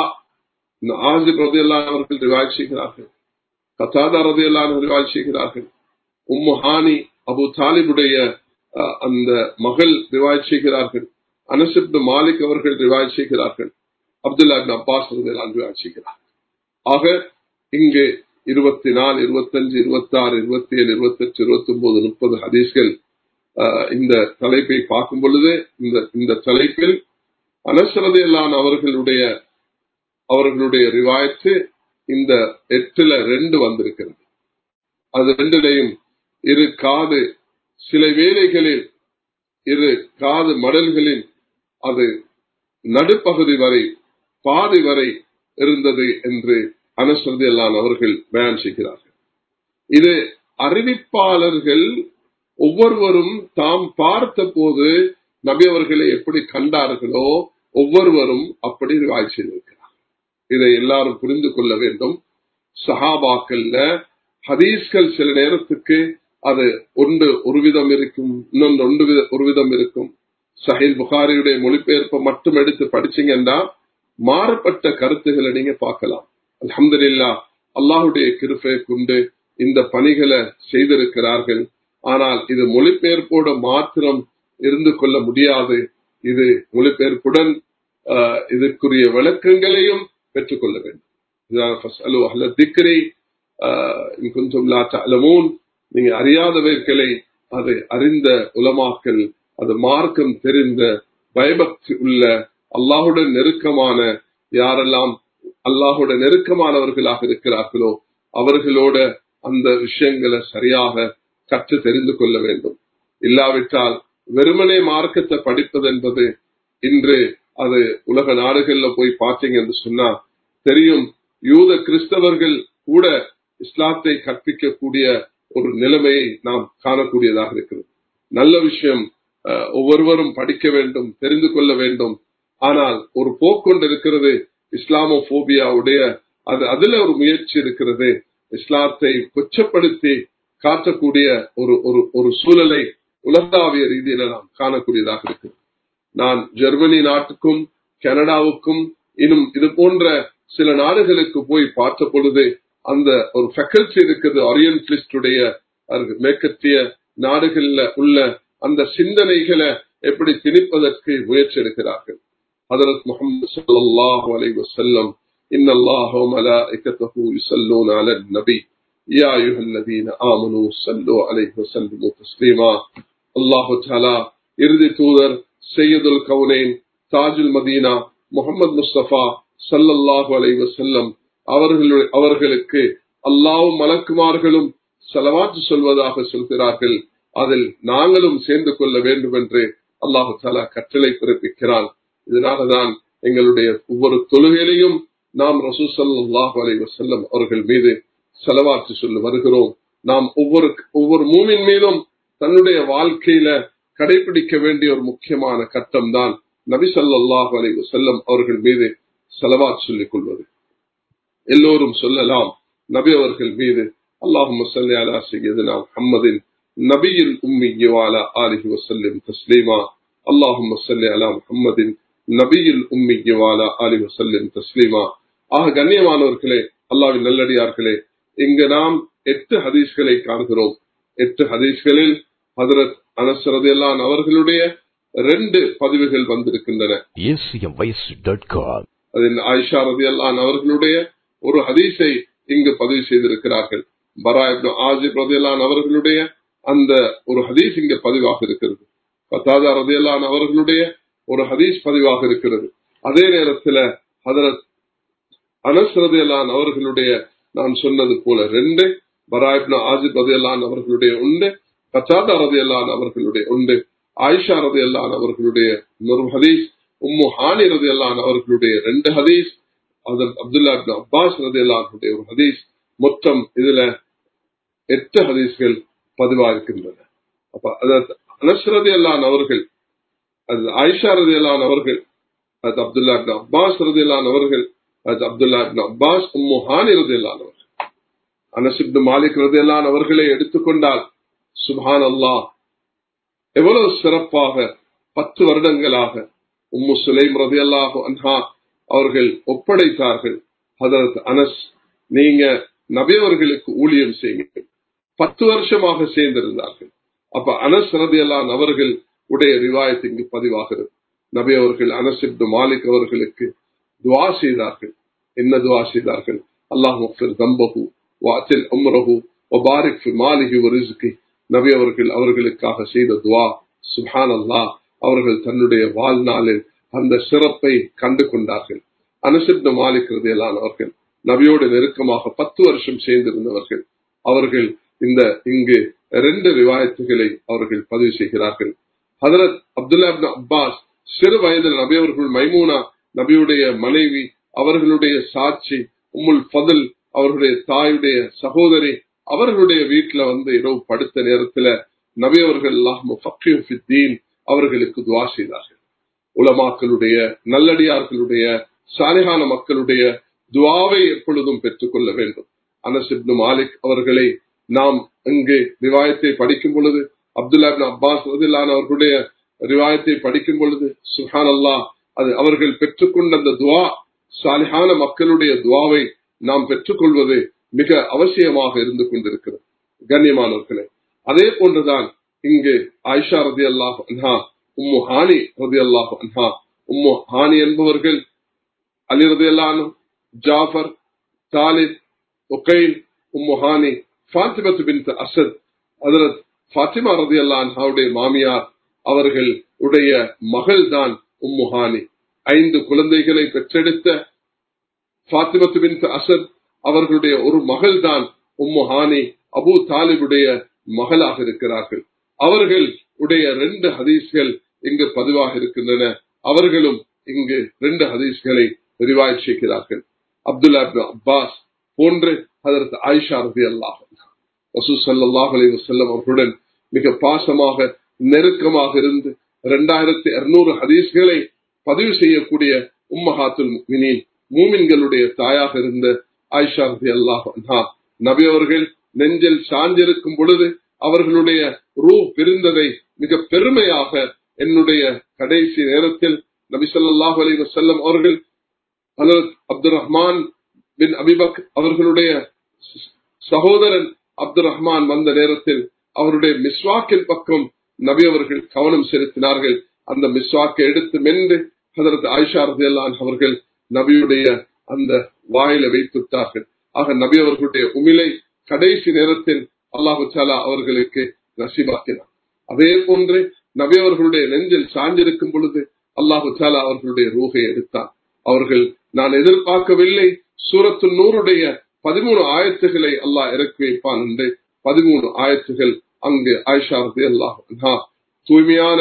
ஆசிப் ரதையெல்லாம் அவர்கள் ரிவாய் செய்கிறார்கள் கத்தாதா ரதையெல்லாம் ரிவாய் செய்கிறார்கள் உம்மு ஹானி அபு தாலிபுடைய அந்த மகள் ரிவாய் செய்கிறார்கள் அனசிப்து மாலிக் அவர்கள் ரிவாய் செய்கிறார்கள் அப்துல்லா அப்பாஸ் ரதையெல்லாம் ரிவாய் செய்கிறார்கள் ஆக இங்கு இருபத்தி நாலு இருபத்தஞ்சு இருபத்தி ஆறு இருபத்தி ஏழு இருபத்தி எட்டு இருபத்தி ஒன்பது முப்பது ஹதீஸ்கள் இந்த தலைப்பை பார்க்கும் பொழுது இந்த இந்த தலைப்பில் அனசரதையிலான அவர்களுடைய அவர்களுடைய ரிவாயத்து இந்த எட்டுல ரெண்டு வந்திருக்கிறது அது ரெண்டுலையும் இரு காது சில வேலைகளில் இரு காது மடல்களில் அது நடுப்பகுதி வரை பாதி வரை இருந்தது என்று அனசரதையிலான அவர்கள் பயன் செய்கிறார்கள் இது அறிவிப்பாளர்கள் ஒவ்வொருவரும் தாம் பார்த்த போது நபி அவர்களை எப்படி கண்டார்களோ ஒவ்வொருவரும் அப்படி வாய் செய்திருக்கிறார் இதை எல்லாரும் புரிந்து கொள்ள வேண்டும் சஹாபாக்கள்ல ஹதீஸ்கள் சில நேரத்துக்கு அது ஒன்று ஒரு விதம் இருக்கும் இன்னொன்று ஒன்று ஒரு விதம் இருக்கும் சஹில் புகாரியுடைய மொழிபெயர்ப்பை மட்டும் எடுத்து படிச்சீங்கன்னா மாறுபட்ட கருத்துக்களை நீங்க பார்க்கலாம் அலமதுல்லா அல்லாஹுடைய கிருப்பை கொண்டு இந்த பணிகளை செய்திருக்கிறார்கள் ஆனால் இது மொழிபெயர்ப்போட மாத்திரம் இருந்து கொள்ள முடியாது இது மொழிபெயர்ப்புடன் இதற்குரிய விளக்கங்களையும் பெற்றுக்கொள்ள வேண்டும் திக்ரி கொஞ்சம் நீங்க அறியாதவர்களை அதை அறிந்த உலமாக்கல் அது மார்க்கம் தெரிந்த பயபக்தி உள்ள அல்லாஹுடன் நெருக்கமான யாரெல்லாம் அல்லாஹோட நெருக்கமானவர்களாக இருக்கிறார்களோ அவர்களோட அந்த விஷயங்களை சரியாக கற்று தெரிந்து கொள்ள வேண்டும் இல்லாவிட்டால் வெறுமனே மார்க்கத்தை படிப்பது என்பது இன்று அது உலக நாடுகள்ல போய் பார்த்தீங்க என்று சொன்னா தெரியும் யூத கிறிஸ்தவர்கள் கூட இஸ்லாத்தை கற்பிக்கக்கூடிய ஒரு நிலைமையை நாம் காணக்கூடியதாக இருக்கிறது நல்ல விஷயம் ஒவ்வொருவரும் படிக்க வேண்டும் தெரிந்து கொள்ள வேண்டும் ஆனால் ஒரு போக்கொண்டு இருக்கிறது இஸ்லாமோபோபியாவுடைய அது அதுல ஒரு முயற்சி இருக்கிறது இஸ்லாத்தை கொச்சப்படுத்தி காட்டக்கூடிய ஒரு ஒரு ஒரு சூழலை உலகாவிய ரீதியில நாம் காணக்கூடியதாக இருக்கு நான் ஜெர்மனி நாட்டுக்கும் கனடாவுக்கும் இன்னும் இது போன்ற சில நாடுகளுக்கு போய் பார்த்த பொழுது அந்த ஒரு ஃபேக்கல்டி இருக்குது ஆரியன்டிஸ்டுடைய மேற்கத்திய நாடுகள்ல உள்ள அந்த சிந்தனைகளை எப்படி திணிப்பதற்கு முயற்சி எடுக்கிறார்கள் ஹதரத் முகமது ஸல்லல்லாஹு அலைஹி வஸல்லம் إن الله وملائكته يصلون على النبي يا أيها الذين آمنوا صلوا عليه وسلموا تسليما الله تعالى இறுதி தூதர் சையதுல் கவுனேன் தாஜுல் மதீனா முகமது முஸ்தபா சல்லல்லாஹு அலைஹி வஸல்லம் அவர்கள் அவர்களுக்கு அல்லாவும் மலக்குமார்களும் செலவாற்று சொல்வதாக சொல்கிறார்கள் அதில் நாங்களும் சேர்ந்து கொள்ள வேண்டும் என்று அல்லாஹு தாலா கட்டளை பிறப்பிக்கிறான் இதனாலதான் எங்களுடைய ஒவ்வொரு தொழுகையிலையும் நாம் ரசூ சல்லாஹு அலை வசல்லம் அவர்கள் மீது செலவாற்று சொல்லி வருகிறோம் நாம் ஒவ்வொரு ஒவ்வொரு மூமின் மீதும் தன்னுடைய வாழ்க்கையில கடைபிடிக்க வேண்டிய ஒரு முக்கியமான கட்டம் தான் நபி சல்லாஹு அலை வசல்லம் அவர்கள் மீது செலவாத் சொல்லிக் கொள்வது எல்லோரும் சொல்லலாம் நபி அவர்கள் மீது அல்லாஹும் சல்லி அலா சையதுனா முஹம்மதின் நபியில் உம்மி வாலா ஆலிஹி வசல்லிம் தஸ்லீமா அல்லாஹும் சல்லி அலா முஹம்மதின் நபியில் உம்மி வாலா ஆலிஹி வசல்லிம் தஸ்லீமா ஆக கண்ணியமானவர்களே அல்லாவின் நல்லடியார்களே இங்கு நாம் எட்டு ஹதீஸ்களை காண்கிறோம் எட்டு ஹதீஸ்களில் ஹதரத் அனசரதெல்லான் அவர்களுடைய ரெண்டு பதிவுகள் வந்திருக்கின்றன acmvoice.com அதில் ஆயிஷா ரதியல்லான் அவர்களுடைய ஒரு ஹதீஸை இங்கு பதிவு செய்திருக்கிறார்கள் பரா இப்னு ஆஜிப் ரதியல்லான் அவர்களுடைய அந்த ஒரு ஹதீஸ் இங்கு பதிவாக இருக்கிறது பத்தாதா ரதியல்லான் அவர்களுடைய ஒரு ஹதீஸ் பதிவாக இருக்கிறது அதே நேரத்தில் ஹதரத் அனஸ் ரதியல்லான் அவர்களுடைய நான் சொன்னது போல ரெண்டு பரா இப்னு ஆஜிப் ரதியல்லான் அவர்களுடைய உண்டு கச்சாதா ரதியல்லான் அவர்களுடைய உண்டு ஆயிஷா ரதியல்லான் அவர்களுடைய இன்னொரு ஹதீஸ் உம்மு ஹானி ரதியல்லான் அவர்களுடைய ரெண்டு ஹதீஸ் அதன் அப்துல்லா இப்னு அப்பாஸ் ரதியல்லானுடைய ஒரு ஹதீஸ் மொத்தம் இதுல எட்டு ஹதீஸ்கள் பதிவாயிருக்கின்றன அப்ப அதாவது அனஸ் ரதியல்லான் அவர்கள் அது ஆயிஷா ரதியல்லான் அவர்கள் அது அப்துல்லா இப்னு அப்பாஸ் ரதியல்லான் அவர்கள் அது அப்துல்லா இப்னு அப்பாஸ் உம்மு ஹானி ரதியல்லான் அவர்கள் அனஸ் இப்னு மாலிக் ரதியல்லான் அவர்களை எடுத்துக்கொண்டால் சுபான் அல்லாஹ் எவ்வளவு சிறப்பாக பத்து வருடங்களாக உம்மு சுலைம் ரதி அல்லாஹு அன்ஹா அவர்கள் ஒப்படைத்தார்கள் ஹதரத் அனஸ் நீங்க நபியவர்களுக்கு ஊழியம் செய்யுங்க பத்து வருஷமாக சேர்ந்திருந்தார்கள் அப்ப அனஸ் ரதியல்லான் அவர்கள் உடைய ரிவாயத் இங்கு பதிவாகிறது நபி அவர்கள் அனஸ் இப்னு மாலிக் அவர்களுக்கு துவா செய்தார்கள் என்ன துவா செய்தார்கள் அல்லாஹ் மஃபிர் தம்பஹு வாத்தில் உம்ரஹு வபாரிக் ஃபி மாலிஹி வரிஸ்கி நபி அவர்கள் அவர்களுக்காக செய்த துவா சுஹான் அல்லாஹ் அவர்கள் தன்னுடைய வாழ்நாளில் அந்த சிறப்பை கண்டு கொண்டார்கள் அனுசிப்த மாலிக் ரதியலான் அவர்கள் நபியோடு நெருக்கமாக பத்து வருஷம் சேர்ந்திருந்தவர்கள் அவர்கள் இந்த இங்கு ரெண்டு ரிவாயத்துகளை அவர்கள் பதிவு செய்கிறார்கள் ஹதரத் அப்துல்லா அப்பாஸ் சிறு வயதில் நபி அவர்கள் மைமூனா நபியுடைய மனைவி அவர்களுடைய சாட்சி உம்முல் ஃபதல் அவர்களுடைய தாயுடைய சகோதரி அவர்களுடைய வீட்டுல வந்து இரவு படுத்த நேரத்துல நபி அவர்கள் அல்லாஹ் அவர்களுக்கு துவா செய்தார்கள் உலமாக்களுடைய நல்லடியார்களுடைய சாலிகான மக்களுடைய துவாவை எப்பொழுதும் பெற்றுக்கொள்ள வேண்டும் அனசிப்னு மாலிக் அவர்களை நாம் இங்கு ரிவாயத்தை படிக்கும் பொழுது அப்துல்லா அப்பாஸ் ரதில்லான் அவர்களுடைய ரிவாயத்தை படிக்கும் பொழுது சுஹான் அல்லா அது அவர்கள் பெற்றுக்கொண்ட அந்த துவா சாலிஹான மக்களுடைய துவாவை நாம் பெற்றுக்கொள்வது மிக அவசியமாக இருந்து கொண்டிருக்கிறது கண்ணியமானவர்களே அதே போன்றுதான் இங்கு ஆயிஷா ரதி அல்லாஹ் அன்ஹா உம்மு ஹானி ரதி அல்லாஹ் அன்ஹா உம்மு ஹானி என்பவர்கள் அலி ரதி அல்லானு ஜாஃபர் தாலித் உகைல் உம்மு ஹானி ஃபாத்திமத்து பின் அசத் அதரத் ஃபாத்திமா ரதி அல்லாஹாவுடைய மாமியார் அவர்கள் உடைய மகள் தான் உம்மு ஹானி ஐந்து குழந்தைகளை பெற்றெடுத்த ஃபாத்திமத்து பின் அசத் அவர்களுடைய ஒரு மகள் தான் உம்மு ஹானி அபு தாலிபுடைய மகளாக இருக்கிறார்கள் அவர்கள் உடைய ரெண்டு ஹதீஸ்கள் இங்கு பதிவாக இருக்கின்றன அவர்களும் இங்கு ரெண்டு ஹதீஸ்களை ரிவாய் செய்கிறார்கள் அப்துல்லா அப்பாஸ் போன்று அதற்கு ஆயிஷா ரதி அல்லாஹ் வசூசல்லாஹ் அலி வசல்லம் அவர்களுடன் மிக பாசமாக நெருக்கமாக இருந்து இரண்டாயிரத்தி இருநூறு ஹதீஸ்களை பதிவு செய்யக்கூடிய உம்மஹாத்துல் மினின் மூமின்களுடைய தாயாக இருந்த ஆயிஷா ரதி அல்லாஹ் நபி அவர்கள் நெஞ்சில் சாஞ்சிருக்கும் பொழுது அவர்களுடைய ரூ பிரிந்ததை மிக பெருமையாக என்னுடைய கடைசி நேரத்தில் நபி சொல்லாஹ் அலி வசல்லம் அவர்கள் ஹலரத் அப்துல் ரஹ்மான் பின் அபிபக் அவர்களுடைய சகோதரன் அப்துல் ரஹ்மான் வந்த நேரத்தில் அவருடைய மிஸ்வாக்கின் பக்கம் நபி அவர்கள் கவனம் செலுத்தினார்கள் அந்த மிஸ்வாக்கை எடுத்து மென்று ஹதரத் ஆயிஷா ரதியல்லான் அவர்கள் நபியுடைய அந்த வாயில வைத்துவிட்டார்கள் ஆக நபி அவர்களுடைய உமிலை கடைசி நேரத்தில் அல்லாஹு சாலா அவர்களுக்கு நசிபாக்கினார் அதே போன்று நபி அவர்களுடைய நெஞ்சில் சார்ந்திருக்கும் பொழுது அல்லாஹு சாலா அவர்களுடைய ரூகை எடுத்தார் அவர்கள் நான் எதிர்பார்க்கவில்லை சூரத்து நூறுடைய பதிமூணு ஆயத்துகளை அல்லாஹ் இறக்கி வைப்பான் என்று பதிமூணு ஆயத்துகள் அங்கு ஆயிஷா ரதி அல்லாஹ் தூய்மையான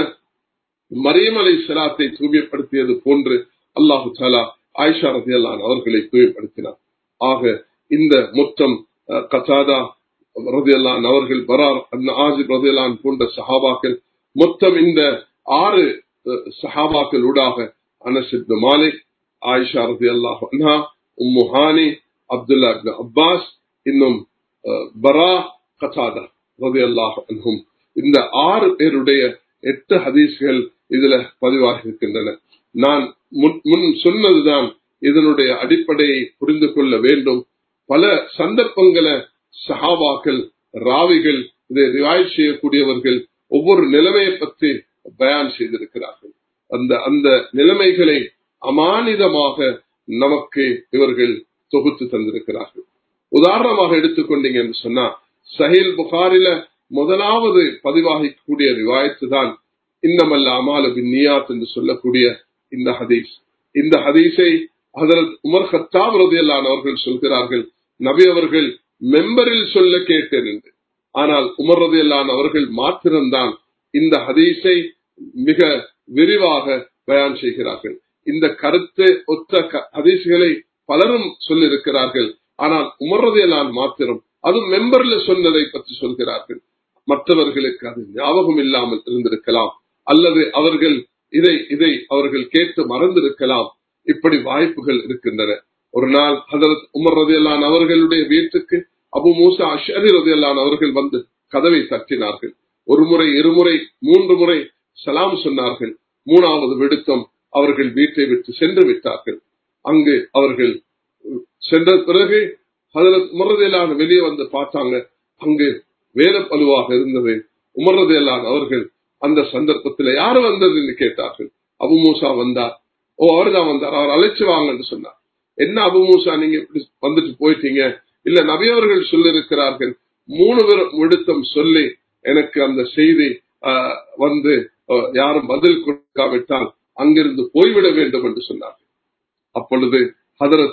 மரியமலை சிலாத்தை தூய்மைப்படுத்தியது போன்று அல்லாஹு சாலா ஆயிஷா ரதி அல்லான் அவர்களை தூய்மைப்படுத்தினார் ஆக இந்த மொத்தம் கசாதா ரதியல்லான் அவர்கள் பரார் ஆசிப் ரதியல்லான் போன்ற சஹாபாக்கள் மொத்தம் இந்த ஆறு சஹாபாக்கள் ஊடாக அனசித் மாலிக் ஆயிஷா ரதி அல்லாஹ் அன்ஹா உம்மு ஹானி அப்துல்லா அப்பாஸ் இன்னும் பரா கசாதா ரதி அல்லாஹ் அன்ஹும் இந்த ஆறு பேருடைய எட்டு ஹதீஸ்கள் இதுல பதிவாகி இருக்கின்றன நான் முன் சொன்னதுதான் இதனுடைய அடிப்படையை புரிந்து கொள்ள வேண்டும் பல சந்தர்ப்பங்களை சஹாபாக்கள் ராவிகள் இதை ரிவாய் செய்யக்கூடியவர்கள் ஒவ்வொரு நிலைமையை பற்றி பயான் செய்திருக்கிறார்கள் அந்த அந்த நிலைமைகளை அமானிதமாக நமக்கு இவர்கள் தொகுத்து தந்திருக்கிறார்கள் உதாரணமாக எடுத்துக்கொண்டீங்க என்று சொன்னா சஹில் புகாரில முதலாவது பதிவாகக்கூடிய ரிவாயத்து தான் இன்னமல்ல அமால பின் நியாத் என்று சொல்லக்கூடிய இந்த ஹதீஸ் இந்த ஹதீஸை ஹதரத் உமர் ஹத்தாப் ரதியல்லான் அவர்கள் சொல்கிறார்கள் நபி அவர்கள் மெம்பரில் சொல்ல கேட்டேன் என்று ஆனால் உமர் ரதியல்லான் அவர்கள் மாத்திரம்தான் இந்த ஹதீஸை மிக விரிவாக பயான் செய்கிறார்கள் இந்த கருத்து ஒத்த ஹதீஸ்களை பலரும் சொல்லியிருக்கிறார்கள் ஆனால் உமர் ரதியல்லான் மாத்திரம் அது மெம்பர்ல சொன்னதை பற்றி சொல்கிறார்கள் மற்றவர்களுக்கு அது ஞாபகம் இல்லாமல் இருந்திருக்கலாம் அல்லது அவர்கள் இதை இதை அவர்கள் கேட்டு மறந்திருக்கலாம் இப்படி வாய்ப்புகள் இருக்கின்றன ஒரு நாள் ஹதரத் உமர் ரதியல்லான் அவர்களுடைய வீட்டுக்கு அபு மூசா அஷரி ரதியல்லான் அவர்கள் வந்து கதவை தட்டினார்கள் ஒரு முறை இருமுறை மூன்று முறை சலாம் சொன்னார்கள் மூணாவது விடுத்தம் அவர்கள் வீட்டை விட்டு சென்று விட்டார்கள் அங்கு அவர்கள் சென்ற பிறகு ஹதரத் உமரதையிலான வெளியே வந்து பார்த்தாங்க அங்கு வேலப்பழுவாக இருந்தது உமரதையிலான அவர்கள் அந்த சந்தர்ப்பத்தில் யார் வந்ததுன்னு கேட்டார்கள் அபு மூசா வந்தார் ஓ அவர்தான் வந்தார் அவர் அழைச்சு வாங்கன்னு சொன்னார் என்ன அபு மூசா நீங்க இப்படி வந்துட்டு போயிட்டீங்க இல்ல நபியவர்கள் சொல்லிருக்கிறார்கள் மூணு பேரும் விடுத்தம் சொல்லி எனக்கு அந்த செய்தி ஆஹ், வந்து ஆஹ், யாரும் பதில் கொடுக்காவிட்டால் அங்கிருந்து போய்விட வேண்டும் என்று சொன்னார்கள் அப்பொழுது ஹதரத்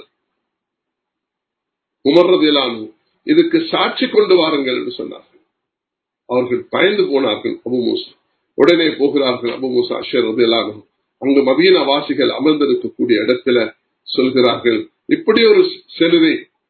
உமர்றதிலானு இதுக்கு சாட்சி கொண்டு வாருங்கள் என்று சொன்னார்கள் அவர்கள் பயந்து போனார்கள் அபு மூசா உடனே போகிறார்கள் அபு மூசா அஷர் ரதிலானு அங்கு மதீன வாசிகள் அமர்ந்திருக்கக்கூடிய இடத்துல சொல்கிறார்கள் இப்படி ஒரு செலுதை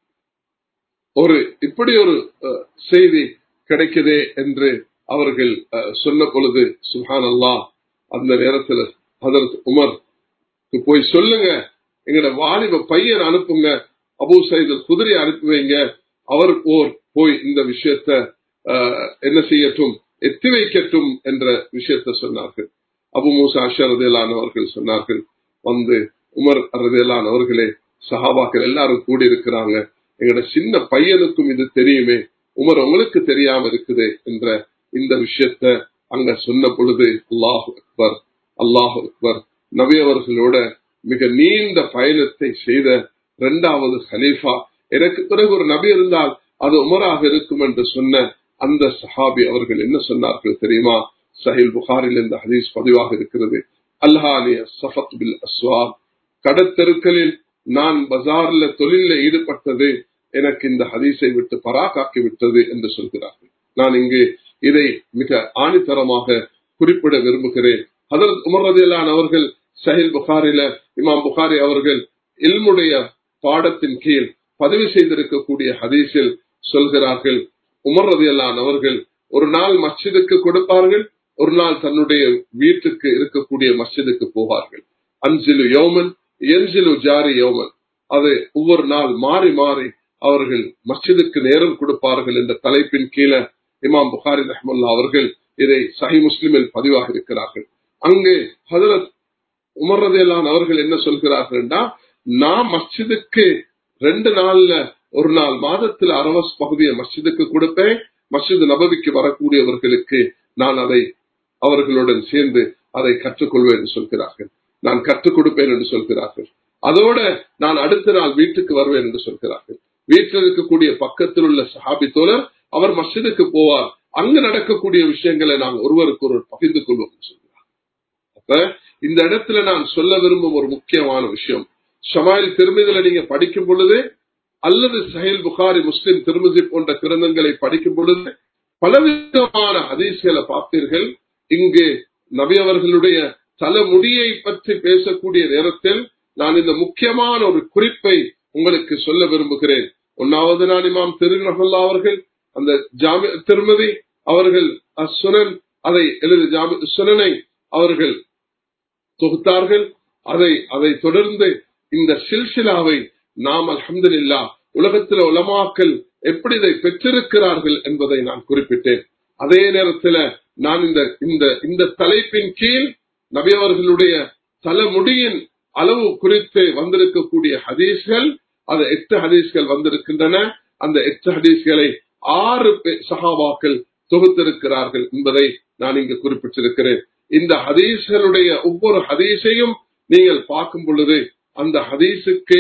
ஒரு இப்படி ஒரு அஹ், செய்தி கிடைக்குதே என்று அவர்கள் அஹ், சொன்ன பொழுது சுஹான் அல்லாஹ் அந்த நேரத்தில் ஹதரத் உமர் போய் சொல்லுங்க எங்கட வாலிப பையன் அனுப்புங்க அபு சைது குதிரை அனுப்பி வைங்க அவர் போர் போய் இந்த விஷயத்த அஹ், என்ன செய்யட்டும் எத்தி வைக்கட்டும் என்ற விஷயத்த சொன்னார்கள் அபு மூசா அஷர் அவர்கள் சொன்னார்கள் வந்து உமர் ரதேலான் அவர்களே சஹாபாக்கள் எல்லாரும் கூடி இருக்கிறாங்க எங்கட சின்ன பையனுக்கும் இது தெரியுமே உமர் உங்களுக்கு தெரியாம இருக்குது என்ற இந்த விஷயத்த அங்க சொன்ன பொழுது அல்லாஹு அக்பர் அல்லாஹு அக்பர் நபி அவர்களோட மிக நீண்ட பயணத்தை செய்த இரண்டாவது ஹலீஃபா எனக்கு பிறகு ஒரு நபி இருந்தால் அது உமராக இருக்கும் என்று சொன்ன அந்த சஹாபி அவர்கள் என்ன சொன்னார்கள் தெரியுமா சஹில் புகாரில் இந்த ஹதீஸ் பதிவாக இருக்கிறது அல்ஹானிய சஃபத் பில் அஸ்வார் கடத்தெருக்களில் நான் பஜார்ல தொழில ஈடுபட்டது எனக்கு இந்த ஹதீஸை விட்டு பராக்காக்கி விட்டது என்று சொல்கிறார்கள் நான் இங்கு இதை மிக ஆணித்தரமாக குறிப்பிட விரும்புகிறேன் ஹதரத் உமர் ரதியல்லான் அவர்கள் சஹில் புகாரில இமாம் புகாரி அவர்கள் இல்முடைய பாடத்தின் கீழ் பதிவு செய்திருக்கக்கூடிய ஹதீஸில் சொல்கிறார்கள் உமர் ரதியல்லான் அவர்கள் ஒரு நாள் மஸ்ஜிதுக்கு கொடுப்பார்கள் ஒரு நாள் தன்னுடைய வீட்டுக்கு இருக்கக்கூடிய மஸ்ஜிதுக்கு போவார்கள் அன்சிலு யோமன் என்சிலு ஜாரி யோமன் அது ஒவ்வொரு நாள் மாறி மாறி அவர்கள் மஸ்ஜிதுக்கு நேரம் கொடுப்பார்கள் என்ற தலைப்பின் கீழே இமாம் புகாரி ரஹமுல்லா அவர்கள் இதை சஹி முஸ்லிமில் பதிவாக இருக்கிறார்கள் அங்கு ஹதரத் உமர் ரதையெல்லாம் அவர்கள் என்ன சொல்கிறார்கள்னா நான் மஸ்ஜிதுக்கு ரெண்டு நாள்ல ஒரு நாள் மாதத்துல அரவஸ் பகுதியை மஸ்ஜிதுக்கு கொடுப்பேன் மஸ்ஜித் நபவிக்கு வரக்கூடியவர்களுக்கு நான் அதை அவர்களுடன் சேர்ந்து அதை கற்றுக்கொள்வேன் என்று சொல்கிறார்கள் நான் கற்றுக் கொடுப்பேன் என்று சொல்கிறார்கள் அதோட நான் அடுத்த நாள் வீட்டுக்கு வருவேன் என்று சொல்கிறார்கள் வீட்டில் இருக்கக்கூடிய பக்கத்தில் உள்ள சஹாபி தோழர் அவர் மஸ்ஜிதுக்கு போவார் அங்கு நடக்கக்கூடிய விஷயங்களை நாம் ஒருவருக்கு ஒருவர் பகிர்ந்து கொள்வோம் என்று சொல்கிறார் அப்ப இந்த இடத்துல நான் சொல்ல விரும்பும் ஒரு முக்கியமான விஷயம் ஷமாயில் திருமதியில நீங்க படிக்கும் பொழுது அல்லது சஹில் புகாரி முஸ்லிம் திருமதி போன்ற கிரந்தங்களை படிக்கும் பொழுது பலவிதமான ஹதீஸ்களை பார்த்தீர்கள் இங்கு நபி அவர்களுடைய தலைமுடியை பற்றி பேசக்கூடிய நேரத்தில் நான் இந்த முக்கியமான ஒரு குறிப்பை உங்களுக்கு சொல்ல விரும்புகிறேன் ஒன்னாவது நான் இமாம் திருநகல்லா அவர்கள் அந்த ஜாமி திருமதி அவர்கள் அசுனன் அதை எழுது ஜாமி சுனனை அவர்கள் தொகுத்தார்கள் அதை அதை தொடர்ந்து இந்த சில்சிலாவை நாம் அலமதுல்லா உலகத்தில் உலமாக்கல் எப்படி இதை பெற்றிருக்கிறார்கள் என்பதை நான் குறிப்பிட்டேன் அதே நேரத்தில் நான் இந்த இந்த இந்த தலைப்பின் கீழ் நபியவர்களுடைய தலைமுடியின் அளவு குறித்து வந்திருக்கக்கூடிய ஹதீஸ்கள் அது எட்டு ஹதீஸ்கள் வந்திருக்கின்றன அந்த எட்டு ஹதீஸ்களை ஆறு சகாபாக்கள் தொகுத்திருக்கிறார்கள் என்பதை நான் இங்கு குறிப்பிட்டிருக்கிறேன் இந்த ஹதீஸ்களுடைய ஒவ்வொரு ஹதீஸையும் நீங்கள் பார்க்கும் பொழுது அந்த ஹதீஸுக்கு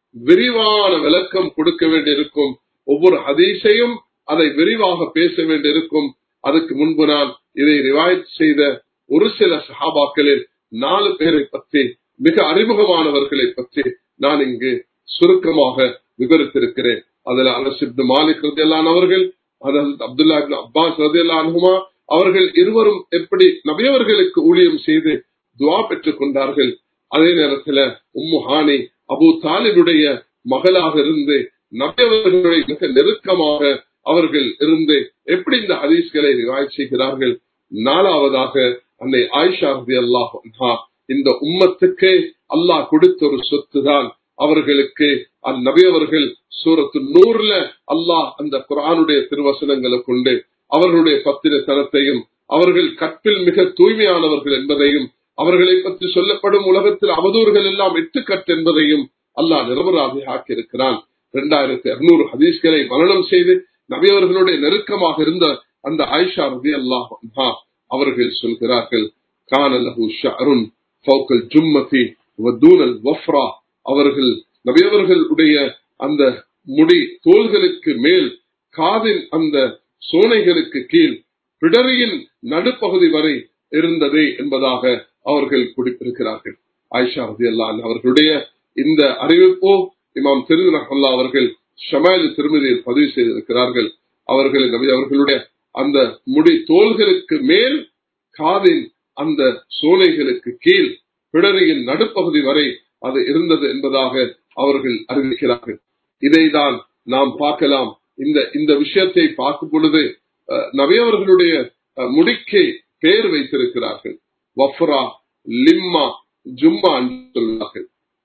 விரிவான விளக்கம் கொடுக்க வேண்டியிருக்கும் ஒவ்வொரு ஹதீஸையும் அதை விரிவாக பேச வேண்டியிருக்கும் அதுக்கு முன்பு நான் இதை ரிவாய்ட் செய்த ஒரு சில சஹாபாக்களில் நாலு பேரை பற்றி மிக அறிமுகமானவர்களை பற்றி நான் இங்கு சுருக்கமாக விவரித்திருக்கிறேன் அதுல அனசிப்து மாலிக் ரதியல்லானவர்கள் அப்துல்லா அப்பாஸ் ரதியல்லானுமா அவர்கள் இருவரும் எப்படி நபியவர்களுக்கு ஊழியம் செய்து துவா பெற்றுக் கொண்டார்கள் அதே நேரத்தில் உம்மு ஹானி அபு தாலிபுடைய மகளாக இருந்து நபியவர்களுடைய மிக நெருக்கமாக அவர்கள் இருந்து எப்படி இந்த ஹதீஸ்களை ரிவாய் செய்கிறார்கள் நாலாவதாக அன்னை ஆயிஷா ரதி அல்லாஹ் இந்த உம்மத்துக்கு அல்லாஹ் கொடுத்த ஒரு சொத்து தான் அவர்களுக்கு அந்நபி அவர்கள் சூரத்து நூறுல அல்லாஹ் அந்த குரானுடைய திருவசனங்களை கொண்டு அவர்களுடைய பத்திரத்தனத்தையும் அவர்கள் கற்பில் மிக தூய்மையானவர்கள் என்பதையும் அவர்களை பற்றி சொல்லப்படும் உலகத்தில் அவதூறுகள் எல்லாம் எட்டுக்கட்டு என்பதையும் அல்லாஹ் நிரபராதி ஆக்கி இருக்கிறான் இரண்டாயிரத்தி அறுநூறு ஹதீஸ்களை மரணம் செய்து நபியவர்களுடைய நெருக்கமாக இருந்த அந்த ஆயிஷா ரதி அல்லாஹ் அவர்கள் சொல்கிறார்கள் கானலஹு ஷஅருன் ஃபௌகல் ஜும்மதி வதூனல் வஃப்ரா அவர்கள் நபியவர்களுடைய அந்த முடி தோள்களுக்கு மேல் காதின் அந்த சோனைகளுக்கு கீழ் பிடரியின் நடுப்பகுதி வரை இருந்ததே என்பதாக அவர்கள் குறிப்பிட்டிருக்கிறார்கள் ஆயிஷா ரதி அல்லான் அவர்களுடைய இந்த அறிவிப்போ இமாம் திரு ரஹல்லா அவர்கள் ஷமாயில் திருமதியில் பதிவு செய்திருக்கிறார்கள் அவர்கள் நபி அவர்களுடைய அந்த முடி தோள்களுக்கு மேல் காதின் அந்த சோலைகளுக்கு கீழ் பிடரியின் நடுப்பகுதி வரை அது இருந்தது என்பதாக அவர்கள் அறிவிக்கிறார்கள் இதைதான் நாம் பார்க்கலாம் இந்த இந்த விஷயத்தை பார்க்கும் பொழுது நபியவர்களுடைய முடிக்கை பெயர் வைத்திருக்கிறார்கள் வஃப்ரா லிம்மா ஜும்மா என்று சொல்வார்கள்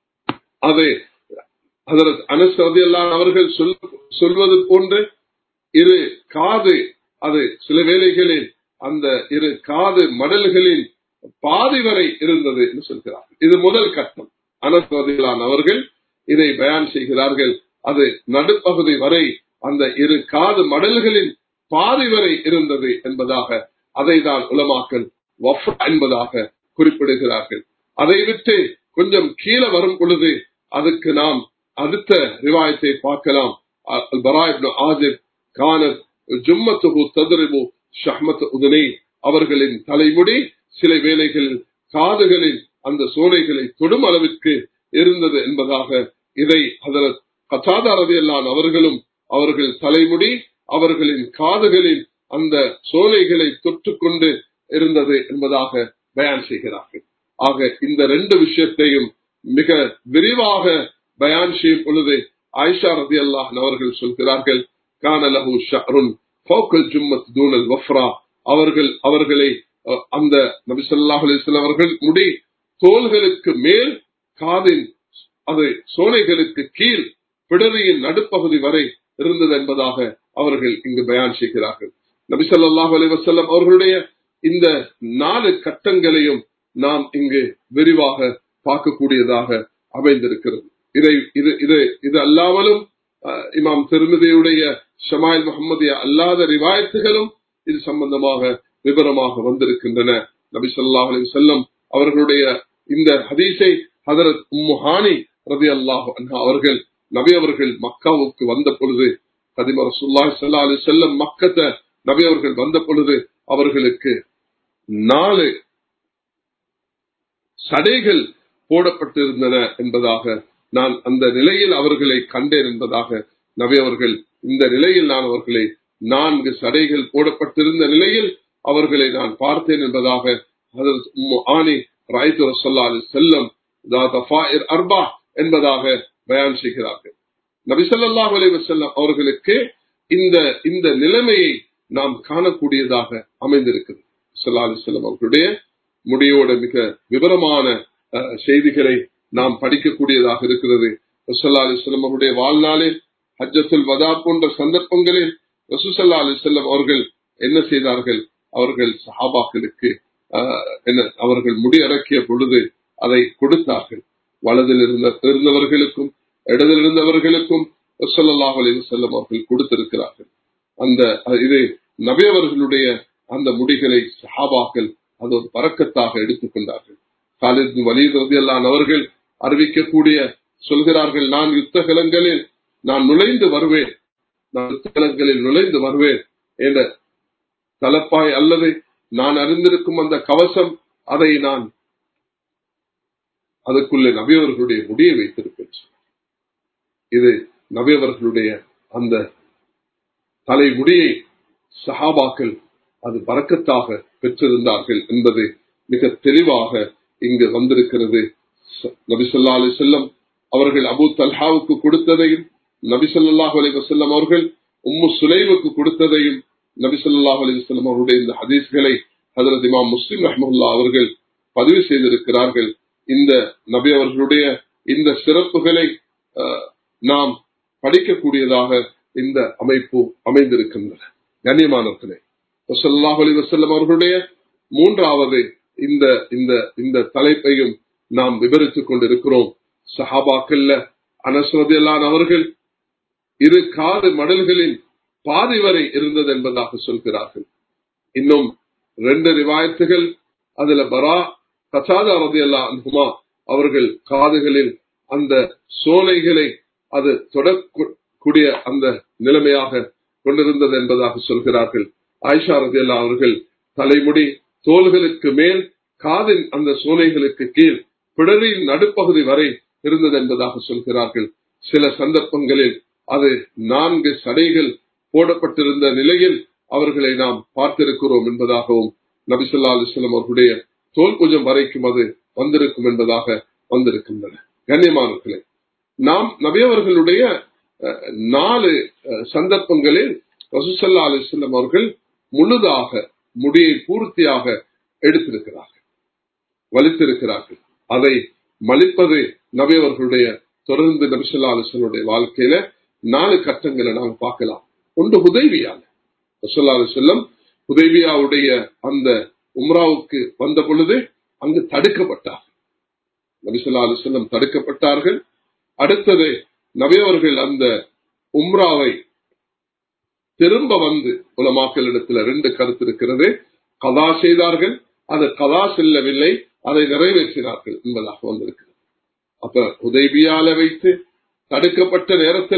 அது அதற்கு அனசதி அவர்கள் சொல்வது போன்று இரு காது அது சில வேளைகளில் அந்த இரு காது மடல்களின் பாதி வரை இருந்தது என்று சொல்கிறார்கள் இது முதல் கட்டம் அனசதிலான் அவர்கள் இதை பயான் செய்கிறார்கள் அது நடுப்பகுதி வரை அந்த இரு காது மடல்களின் பாதி வரை இருந்தது என்பதாக அதை தான் உலமாக்கல் வஃப்ரா என்பதாக குறிப்பிடுகிறார்கள் அதை விட்டு கொஞ்சம் கீழே வரும் பொழுது அதுக்கு நாம் அடுத்த ரிவாயத்தை பார்க்கலாம் பராயிப் ஆஜிப் கானத் ஜும்மத்துகு ததுரிபு ஷஹ்மத் உதனை அவர்களின் தலைமுடி சில வேளைகளில் காதுகளில் அந்த சோலைகளை தொடும் அளவிற்கு இருந்தது என்பதாக இதை அதற்கு கச்சாதாரதியல்லான் அவர்களும் அவர்கள் தலைமுடி அவர்களின் காதுகளில் அந்த சோலைகளை தொற்றுக்கொண்டு இருந்தது என்பதாக பயான் செய்கிறார்கள் ஆக இந்த ரெண்டு விஷயத்தையும் மிக விரிவாக பயான் செய்யும் பொழுது ஆயிஷா ரதி அல்லாஹன் அவர்கள் சொல்கிறார்கள் கானலஹு ஷஹருன் ஃபோக்கல் ஜும்மத் தூனல் வஃப்ரா அவர்கள் அவர்களை அந்த நபி சொல்லாஹ் அலிஸ்லாம் அவர்கள் முடி தோள்களுக்கு மேல் காதின் அது சோலைகளுக்கு கீழ் பிடரியின் நடுப்பகுதி வரை இருந்தது என்பதாக அவர்கள் இங்கு பயான் செய்கிறார்கள் நபி சொல்லாஹ் அலி வசல்லம் அவர்களுடைய இந்த நாலு கட்டங்களையும் நாம் இங்கு விரிவாக பார்க்கக்கூடியதாக அமைந்திருக்கிறது இதை இது இது இது அல்லாமலும் இமாம் திருமதியுடைய ஷமாயில் முகமதிய அல்லாத ரிவாயத்துகளும் இது சம்பந்தமாக விவரமாக வந்திருக்கின்றன நபி சொல்லாஹ் அலி செல்லம் அவர்களுடைய இந்த ஹதீஸை ஹதரத் உம்முஹானி ரதி அல்லாஹ் அவர்கள் நபி அவர்கள் மக்காவுக்கு வந்த பொழுது கதிமர் சுல்லாஹ் சல்லா அலி செல்லம் மக்கத்தை நபி அவர்கள் வந்த பொழுது அவர்களுக்கு நாலு சடைகள் போடப்பட்டிருந்தன என்பதாக நான் அந்த நிலையில் அவர்களை கண்டேன் என்பதாக நபி அவர்கள் இந்த நிலையில் நான் அவர்களை நான்கு சடைகள் போடப்பட்டிருந்த நிலையில் அவர்களை நான் பார்த்தேன் என்பதாக ஆனி ராய்து ரசல்லா அலி செல்லம் அர்பா என்பதாக பயான் செய்கிறார்கள் நபிசல்லாஹ் அலைவசல்லம் அவர்களுக்கு இந்த இந்த நிலைமையை நாம் காணக்கூடியதாக அமைந்திருக்கிறது சல்லா அலிஸ்லாம் அவர்களுடைய முடியோட மிக விவரமான செய்திகளை நாம் படிக்கக்கூடியதாக இருக்கிறது ரசல்லா அலிஸ்லாம் அவருடைய வாழ்நாளில் ஹஜ்ஜத்துல் வதா போன்ற சந்தர்ப்பங்களில் ரசூசல்லா அலிஸ்லாம் அவர்கள் என்ன செய்தார்கள் அவர்கள் சஹாபாக்களுக்கு என்ன அவர்கள் முடியறக்கிய பொழுது அதை கொடுத்தார்கள் வலதில் இருந்த இருந்தவர்களுக்கும் இடதில் இருந்தவர்களுக்கும் ரசல்லாஹ் அலி வசல்லம் அவர்கள் கொடுத்திருக்கிறார்கள் அந்த இது நபி அவர்களுடைய அந்த முடிகளை சஹாபாக்கள் அது ஒரு பறக்கத்தாக எடுத்துக்கொண்டார்கள் காலித் வலீத் ரதியல்லான் அவர்கள் அறிவிக்கக்கூடிய சொல்கிறார்கள் நான் யுத்த கலங்களில் நான் நுழைந்து வருவேன் நான் யுத்த கலங்களில் நுழைந்து வருவேன் என்ற தலப்பாய் அல்லது நான் அறிந்திருக்கும் அந்த கவசம் அதை நான் அதுக்குள்ளே நபியவர்களுடைய முடியை வைத்திருப்பேன் இது நபியவர்களுடைய அந்த தலைமுடியை சஹாபாக்கள் அது பறக்கத்தாக பெற்றிருந்தார்கள் என்பது மிக தெளிவாக இங்கு வந்திருக்கிறது நபிசல்லா அலி செல்லம் அவர்கள் அபு தல்ஹாவுக்கு கொடுத்ததையும் நபிசல்லாஹு அலி வசல்லம் அவர்கள் உம்மு சுலைவுக்கு கொடுத்ததையும் நபிசல்லாஹு அலி வசல்லம் அவருடைய இந்த ஹதீஸ்களை ஹதரத் இமாம் முஸ்லிம் ரஹமுல்லா அவர்கள் பதிவு செய்திருக்கிறார்கள் இந்த நபி அவர்களுடைய இந்த சிறப்புகளை நாம் படிக்கக்கூடியதாக இந்த அமைப்பு அமைந்திருக்கின்றன கண்ணியமானத்திலே வசல்லாஹ் அலி வசல்லம் அவர்களுடைய மூன்றாவது இந்த இந்த இந்த தலைப்பையும் நாம் விவரித்துக் கொண்டிருக்கிறோம் சஹாபாக்கள்ல அனஸ்வதியல்லான் அவர்கள் இரு காது மடல்களின் பாதி வரை இருந்தது என்பதாக சொல்கிறார்கள் இன்னும் ரெண்டு ரிவாயத்துகள் அதுல பரா கசாதா ரதியல்லா அன்ஹுமா அவர்கள் காதுகளில் அந்த சோலைகளை அது தொடக்கூடிய அந்த நிலைமையாக கொண்டிருந்தது என்பதாக சொல்கிறார்கள் ஆயிஷா ரதியல்லா அவர்கள் தலைமுடி தோள்களுக்கு மேல் காதின் அந்த சோலைகளுக்கு கீழ் பிடரின் நடுப்பகுதி வரை இருந்தது என்பதாக சொல்கிறார்கள் சில சந்தர்ப்பங்களில் அது நான்கு சடைகள் போடப்பட்டிருந்த நிலையில் அவர்களை நாம் பார்த்திருக்கிறோம் என்பதாகவும் நபிசுல்லா அலிஸ்லாம் அவர்களுடைய தோல் பூஜம் வரைக்கும் அது வந்திருக்கும் என்பதாக வந்திருக்கின்றன கண்ணியமானவர்களே நாம் நபியவர்களுடைய நாலு சந்தர்ப்பங்களில் ரசூசல்லா அலிஸ்லாம் அவர்கள் முழுதாக முடியை பூர்த்தியாக எடுத்திருக்கிறார்கள் வலித்திருக்கிறார்கள் அதை மலிப்பது நபியவர்களுடைய தொடர்ந்து நபிசல்லா அலிஸ்வனுடைய வாழ்க்கையில நாலு கட்டங்களை நாம் பார்க்கலாம் ஒன்று உதவியான ரசல்லா அலிஸ்லம் உதவியாவுடைய அந்த உம்ராவுக்கு வந்த பொழுது அங்கு தடுக்கப்பட்டார் நபிசல்லா அலிஸ்லம் தடுக்கப்பட்டார்கள் அடுத்தது நபியவர்கள் அந்த உம்ராவை திரும்ப வந்து உலமாக்களிடத்துல ரெண்டு கருத்து இருக்கிறது கதா செய்தார்கள் அது கதா செல்லவில்லை அதை நிறைவேற்றினார்கள் என்பதாக வந்திருக்கிறது அப்ப உதவியால வைத்து தடுக்கப்பட்ட நேரத்துல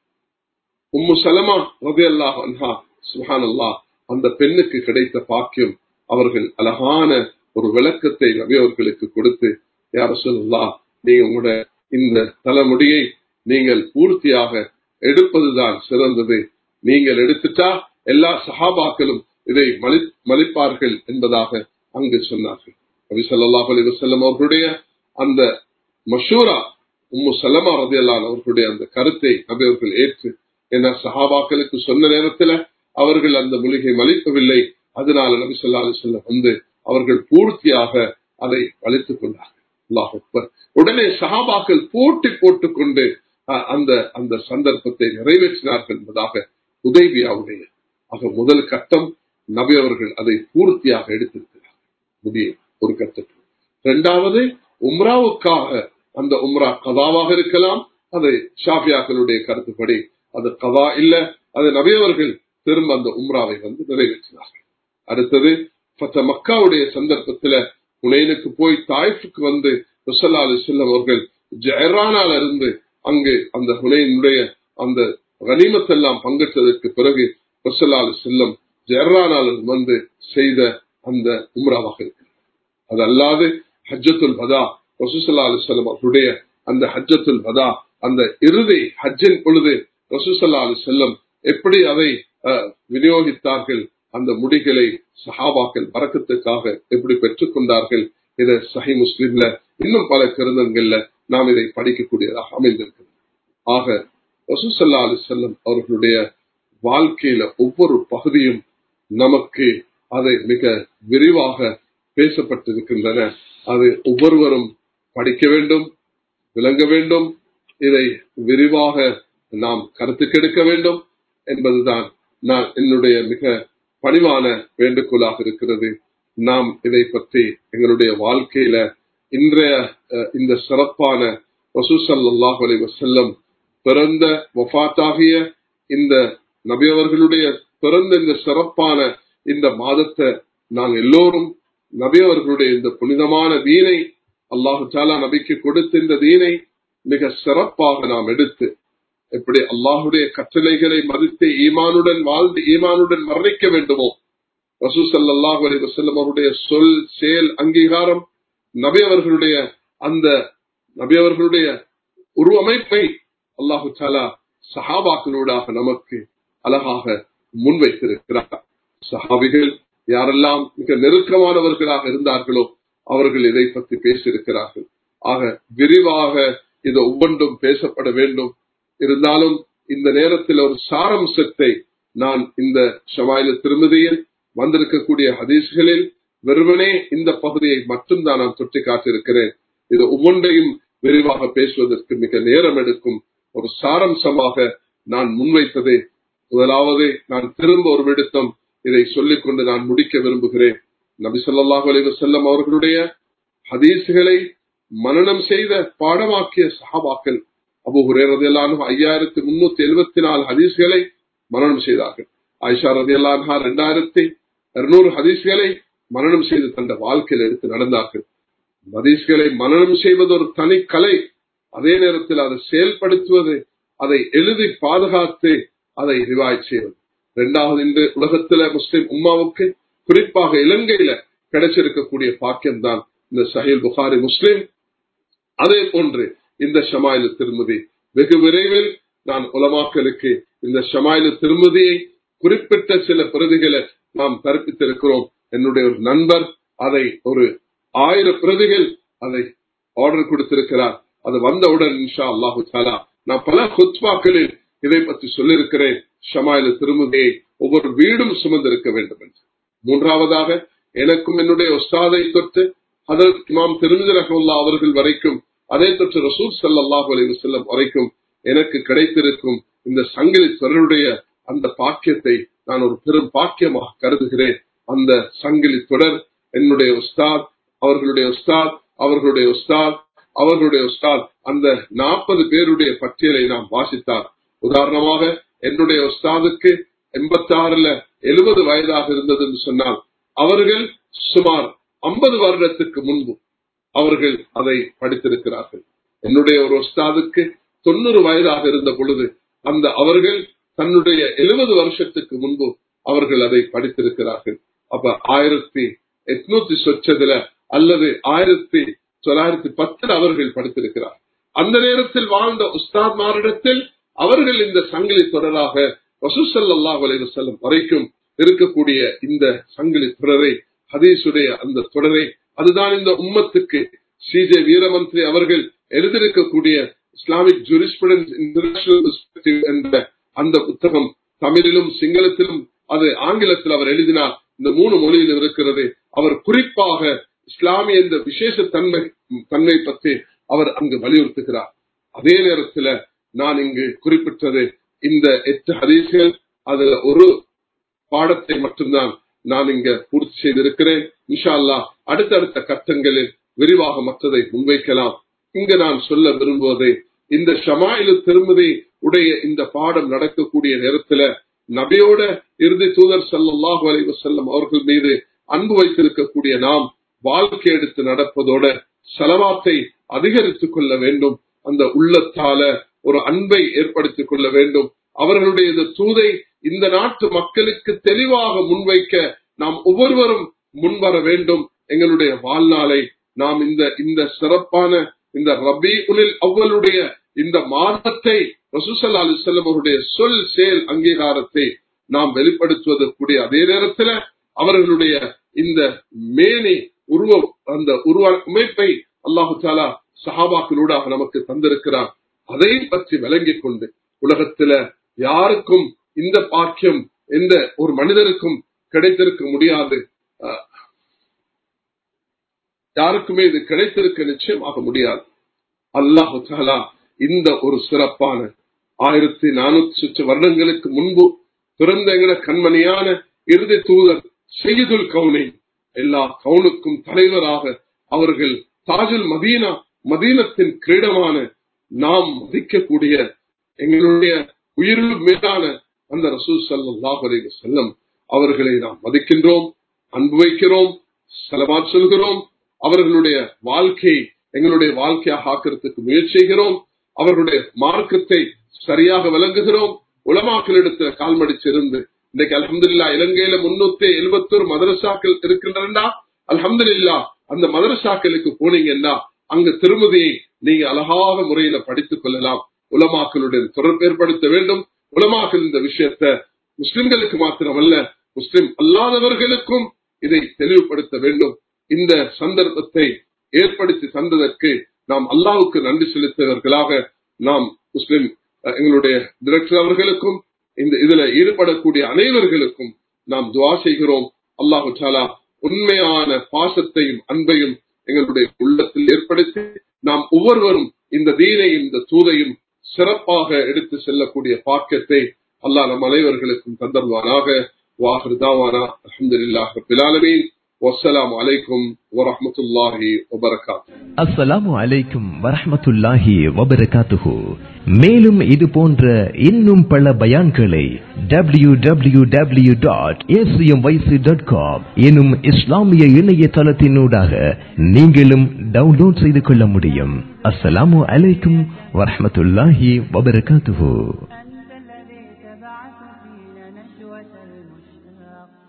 உம்மு சலமா ரவி அல்லாஹ் அன்ஹா சுஹான் அல்லாஹ் அந்த பெண்ணுக்கு கிடைத்த பாக்கியம் அவர்கள் அழகான ஒரு விளக்கத்தை நபி அவர்களுக்கு கொடுத்து யார சொல்லா நீங்க உங்களோட இந்த தலைமுடியை நீங்கள் பூர்த்தியாக எடுப்பதுதான் சிறந்தது நீங்கள் எடுத்துட்டா எல்லா சஹாபாக்களும் இதை மலி மலிப்பார்கள் என்பதாக அங்கு சொன்னார்கள் நபி சொல்லாஹ் அலி வசல்லம் அவர்களுடைய அந்த மஷூரா உம்மு சலமா ரதியல்லான் அவர்களுடைய அந்த கருத்தை நபி அவர்கள் ஏற்று என சஹாபாக்களுக்கு சொன்ன நேரத்துல அவர்கள் அந்த மூலிகை மலிக்கவில்லை அதனால நபி சொல்லா அலி சொல்லம் வந்து அவர்கள் பூர்த்தியாக அதை வலித்துக் கொண்டார்கள் அல்லாஹ் உடனே சஹாபாக்கள் போட்டி போட்டுக் கொண்டு அந்த அந்த சந்தர்ப்பத்தை நிறைவேற்றினார்கள் என்பதாக உதவியாவுடைய ஆக முதல் கட்டம் நபி அவர்கள் அதை பூர்த்தியாக எடுத்திருக்கிறார் முடிய ஒரு கட்டத்தில் இரண்டாவது உம்ராவுக்காக அந்த உம்ரா கதாவாக இருக்கலாம் அது ஷாஃபியாக்களுடைய கருத்துப்படி அது கதா இல்ல அது நபியவர்கள் திரும்ப அந்த உம்ராவை வந்து நிறைவேற்றினார்கள் அடுத்தது மக்காவுடைய சந்தர்ப்பத்துல புனேனுக்கு போய் தாய்ஃபுக்கு வந்து ருசல்லா அலி செல்லம் அவர்கள் ஜெயரானால இருந்து அங்கு அந்த ஹுனையினுடைய அந்த கனிமத்தெல்லாம் பங்கேற்றதற்கு பிறகு ருசல்லா அலி செல்லம் ஜெயரானால் வந்து செய்த அந்த உம்ராவாக இருக்கு அது அல்லாது ஹஜ்ஜத்துல் பதா ரசூசல்லா அலி செல்லம் அவருடைய அந்த ஹஜ்ஜத்துல் பதா அந்த இறுதி ஹஜ்ஜின் பொழுது ரசூசல்லா அலி செல்லம் எப்படி அதை விநியோகித்தார்கள் அந்த முடிகளை சஹாபாக்கள் வரக்கத்துக்காக எப்படி பெற்றுக் கொண்டார்கள் இதை சஹி முஸ்லிம்ல இன்னும் பல கருந்தங்கள்ல நாம் இதை படிக்கக்கூடியதாக அமைந்திருக்கிறது ஆக ரசூசல்லா அலி செல்லம் அவர்களுடைய வாழ்க்கையில ஒவ்வொரு பகுதியும் நமக்கு அதை மிக விரிவாக பேசப்பட்டிருக்கின்றன அது ஒவ்வொருவரும் படிக்க வேண்டும் விளங்க வேண்டும் இதை விரிவாக நாம் கருத்துக்கெடுக்க வேண்டும் என்பதுதான் நான் என்னுடைய மிக பணிவான வேண்டுகோளாக இருக்கிறது நாம் இதை பற்றி எங்களுடைய வாழ்க்கையில இன்றைய இந்த சிறப்பான வசூசல்லாஹ் அலி வசல்லம் பிறந்த வஃத்தாகிய இந்த நபியவர்களுடைய பிறந்த இந்த சிறப்பான இந்த மாதத்தை நாங்கள் எல்லோரும் நபியவர்களுடைய இந்த புனிதமான தீனை அல்லாஹு சாலா நபிக்கு கொடுத்த இந்த தீனை மிக சிறப்பாக நாம் எடுத்து எப்படி அல்லாஹுடைய கட்டளைகளை மதித்து ஈமானுடன் வாழ்ந்து ஈமானுடன் மரணிக்க வேண்டுமோ ரசூ சல்லாஹ் அலி வசல்லம் அவருடைய சொல் செயல் அங்கீகாரம் நபி அவர்களுடைய அந்த நபி அவர்களுடைய உருவமைப்பை அல்லாஹு சாலா சஹாபாக்களூடாக நமக்கு அழகாக முன்வைத்திருக்கிறார் சஹாபிகள் யாரெல்லாம் மிக நெருக்கமானவர்களாக இருந்தார்களோ அவர்கள் இதை பற்றி பேசியிருக்கிறார்கள் ஆக விரிவாக இது ஒவ்வொன்றும் பேசப்பட வேண்டும் இருந்தாலும் இந்த நேரத்தில் ஒரு சாரம்சத்தை நான் இந்த ஷமாயில திருமதியில் வந்திருக்கக்கூடிய ஹதீஸ்களில் வெறுமனே இந்த பகுதியை மட்டும்தான் நான் தொட்டி காட்டியிருக்கிறேன் இது ஒவ்வொன்றையும் விரிவாக பேசுவதற்கு மிக நேரம் எடுக்கும் ஒரு சாரம்சமாக நான் முன்வைத்ததே முதலாவது நான் திரும்ப ஒரு விடுத்தம் இதை சொல்லிக் கொண்டு நான் முடிக்க விரும்புகிறேன் நபி சொல்லாஹு அலி வசல்லம் அவர்களுடைய ஹதீசுகளை மனநம் செய்த பாடமாக்கிய சஹாபாக்கள் அபு ஹுரேரதையெல்லாம் ஐயாயிரத்தி முன்னூத்தி எழுபத்தி நாலு ஹதீஸ்களை மரணம் செய்தார்கள் ஆயிஷா ரதியல்லான்ஹா இரண்டாயிரத்தி இருநூறு ஹதீஸ்களை மரணம் செய்து தந்த வாழ்க்கையில் எடுத்து நடந்தார்கள் ஹதீஸ்களை மரணம் செய்வது ஒரு தனி கலை அதே நேரத்தில் அதை செயல்படுத்துவது அதை எழுதி பாதுகாத்து அதை ரிவாய் செய்வது இரண்டாவது இன்று உலகத்துல முஸ்லிம் உம்மாவுக்கு குறிப்பாக இலங்கையில கிடைச்சிருக்கக்கூடிய பாக்கியம் தான் இந்த சஹீல் புகாரி முஸ்லிம் அதே போன்று இந்த ஷமாயிலு திருமதி வெகு விரைவில் நான் உலமாக்களுக்கு இந்த ஷமாயிலு திருமதியை குறிப்பிட்ட சில பிரதிகளை நாம் கற்பித்திருக்கிறோம் என்னுடைய ஒரு நண்பர் அதை ஒரு ஆயிரம் பிரதிகள் அதை ஆர்டர் கொடுத்திருக்கிறார் அது வந்தவுடன் இன்ஷா அல்லாஹு தாலா நான் பல குத்வாக்களில் இதை பற்றி சொல்லியிருக்கிறேன் ஷமாயில திருமதியை ஒவ்வொரு வீடும் சுமந்திருக்க வேண்டும் என்று மூன்றாவதாக எனக்கும் என்னுடைய ஒஸ்தாதை தொட்டு அதற்கு இமாம் திருமதி ரஹமுல்லா அவர்கள் வரைக்கும் அதே தொற்று ரசூல் சல்லாஹூ அலைவு செல்லம் வரைக்கும் எனக்கு கிடைத்திருக்கும் இந்த சங்கிலி தொடருடைய அந்த பாக்கியத்தை நான் ஒரு பெரும் பாக்கியமாக கருதுகிறேன் அந்த சங்கிலி தொடர் என்னுடைய உஸ்தாத் அவர்களுடைய உஸ்தாத் அவர்களுடைய உஸ்தாத் அவர்களுடைய உஸ்தாத் அந்த நாற்பது பேருடைய பட்டியலை நாம் வாசித்தார் உதாரணமாக என்னுடைய உஸ்தாதுக்கு எண்பத்தி ஆறுல எழுபது வயதாக இருந்தது என்று சொன்னால் அவர்கள் சுமார் ஐம்பது வருடத்துக்கு முன்பு அவர்கள் அதை படித்திருக்கிறார்கள் என்னுடைய ஒரு உஸ்தாதுக்கு தொண்ணூறு வயதாக இருந்த பொழுது அந்த அவர்கள் தன்னுடைய எழுபது வருஷத்துக்கு முன்பு அவர்கள் அதை படித்திருக்கிறார்கள் அப்ப ஆயிரத்தி எட்நூத்தி சொச்சதுல அல்லது ஆயிரத்தி தொள்ளாயிரத்தி பத்தில் அவர்கள் படித்திருக்கிறார் அந்த நேரத்தில் வாழ்ந்த உஸ்தாத்மாரிடத்தில் அவர்கள் இந்த சங்கிலி தொடராக வசூசல்லா செல்லும் வரைக்கும் இருக்கக்கூடிய இந்த சங்கிலி தொடரை ஹதீசுடைய அந்த தொடரை அதுதான் இந்த உம்மத்துக்கு சி ஜே வீரமந்திரி அவர்கள் எழுதியிருக்கக்கூடிய இஸ்லாமிக் ஜூரிஸ்பிடன்ஸ் இன்டர்நேஷனல் என்ற அந்த புத்தகம் தமிழிலும் சிங்களத்திலும் அது ஆங்கிலத்தில் அவர் எழுதினார் இந்த மூணு மொழியில் இருக்கிறது அவர் குறிப்பாக இஸ்லாமிய இந்த விசேஷ தன்மை தன்மை பற்றி அவர் அங்கு வலியுறுத்துகிறார் அதே நேரத்தில் நான் இங்கு குறிப்பிட்டது இந்த எட்டு ஹதீஸ்கள் அதுல ஒரு பாடத்தை மட்டும்தான் நான் இங்க பூர்த்தி செய்திருக்கிறேன் இன்ஷா அல்லா அடுத்தடுத்த கட்டங்களில் விரிவாக மற்றதை முன்வைக்கலாம் இங்க நான் சொல்ல விரும்புவதை இந்த ஷமாயிலு திருமதி உடைய இந்த பாடம் நடக்கக்கூடிய நேரத்துல நபியோட இறுதி தூதர் சல்லாஹூ அலி வசல்லம் அவர்கள் மீது அன்பு வைத்திருக்கக்கூடிய நாம் வாழ்க்கை எடுத்து நடப்பதோட செலவாத்தை அதிகரித்துக் கொள்ள வேண்டும் அந்த உள்ளத்தால ஒரு அன்பை ஏற்படுத்திக் கொள்ள வேண்டும் அவர்களுடைய இந்த தூதை இந்த நாட்டு மக்களுக்கு தெளிவாக முன்வைக்க நாம் ஒவ்வொருவரும் முன்வர வேண்டும் எங்களுடைய வாழ்நாளை நாம் இந்த இந்த சிறப்பான இந்த ரபி உலில் அவ்வளுடைய இந்த மாதத்தை ரசூசல் அலி செல்லம் அவருடைய சொல் செயல் அங்கீகாரத்தை நாம் வெளிப்படுத்துவதற்குரிய அதே நேரத்தில் அவர்களுடைய இந்த மேனி உருவ அந்த உருவ அமைப்பை அல்லாஹு தாலா சஹாபாக்களூடாக நமக்கு தந்திருக்கிறார் அதை பற்றி விளங்கிக் கொண்டு உலகத்துல யாருக்கும் இந்த பாக்கியம் எந்த ஒரு மனிதருக்கும் கிடைத்திருக்க முடியாது யாருக்குமே இது கிடைத்திருக்க நிச்சயமாக முடியாது அல்லாஹு தாலா இந்த ஒரு சிறப்பான ஆயிரத்தி நானூத்தி சுற்று வருடங்களுக்கு முன்பு பிறந்த எங்கட கண்மணியான இறுதி தூதர் செய்யுதுல் கவுனை எல்லா கவுனுக்கும் தலைவராக அவர்கள் தாஜுல் மதீனா மதீனத்தின் கிரீடமான நாம் மதிக்கக்கூடிய எங்களுடைய உயிரில் மேலான அந்த ரசூல் சல்லாஹ் அலைஹி செல்லம் அவர்களை நாம் மதிக்கின்றோம் அன்பு வைக்கிறோம் செலவாட் சொல்கிறோம் அவர்களுடைய வாழ்க்கை எங்களுடைய வாழ்க்கையாக ஆக்கிறதுக்கு முயற்சி செய்கிறோம் அவர்களுடைய மார்க்கத்தை சரியாக விளங்குகிறோம் உலமாக்களிடத்துல கால்மடிச்சிருந்து இன்னைக்கு அலமதுல்லா இலங்கையில முன்னூத்தி எழுபத்தோரு மதரசாக்கள் இருக்கின்றன அலமதுல்லா அந்த மதரசாக்களுக்கு போனீங்கன்னா அங்க திருமதியை நீங்க அழகாக முறையில படித்துக் கொள்ளலாம் உலமாக்களுடன் தொடர்பு ஏற்படுத்த வேண்டும் உலமாக்கள் இந்த விஷயத்த முஸ்லிம்களுக்கு மாத்திரமல்ல முஸ்லிம் அல்லாதவர்களுக்கும் இதை தெளிவுபடுத்த வேண்டும் இந்த சந்தர்ப்பத்தை ஏற்படுத்தி தந்ததற்கு நாம் அல்லாவுக்கு நன்றி செலுத்தியவர்களாக நாம் முஸ்லிம் எங்களுடைய டிரெக்டர் அவர்களுக்கும் இந்த இதுல ஈடுபடக்கூடிய அனைவர்களுக்கும் நாம் துவா செய்கிறோம் அல்லாஹு சாலா உண்மையான பாசத்தையும் அன்பையும் எங்களுடைய உள்ளத்தில் ஏற்படுத்தி நாம் ஒவ்வொருவரும் இந்த தீனையும் இந்த தூதையும் சிறப்பாக எடுத்து செல்லக்கூடிய பாக்கியத்தை அல்லாஹ் நம் அனைவர்களுக்கும் தந்தருவானாக வாஹிருதாவானா அஹமதுல்லாஹ் பிலாலமீன் வஸ்ஸலாமு அலைக்கும் வரஹ்மத்துல்லாஹி வபரகாத் அஸ்ஸலாமு அலைக்கும் வரஹ்மத்துல்லாஹி வபரகாத்துஹு மேலும் இது போன்ற இன்னும் பல பயான்களை W W W dot dot com எனும் இஸ்லாமிய இணையதளத்தினூடாக நீங்களும் டவுன்லோட் செய்து கொள்ள முடியும் அஸ்ஸலாமு அலைக்கும் வரஹ்மத்துல்லாஹி வபரகாத்துஹு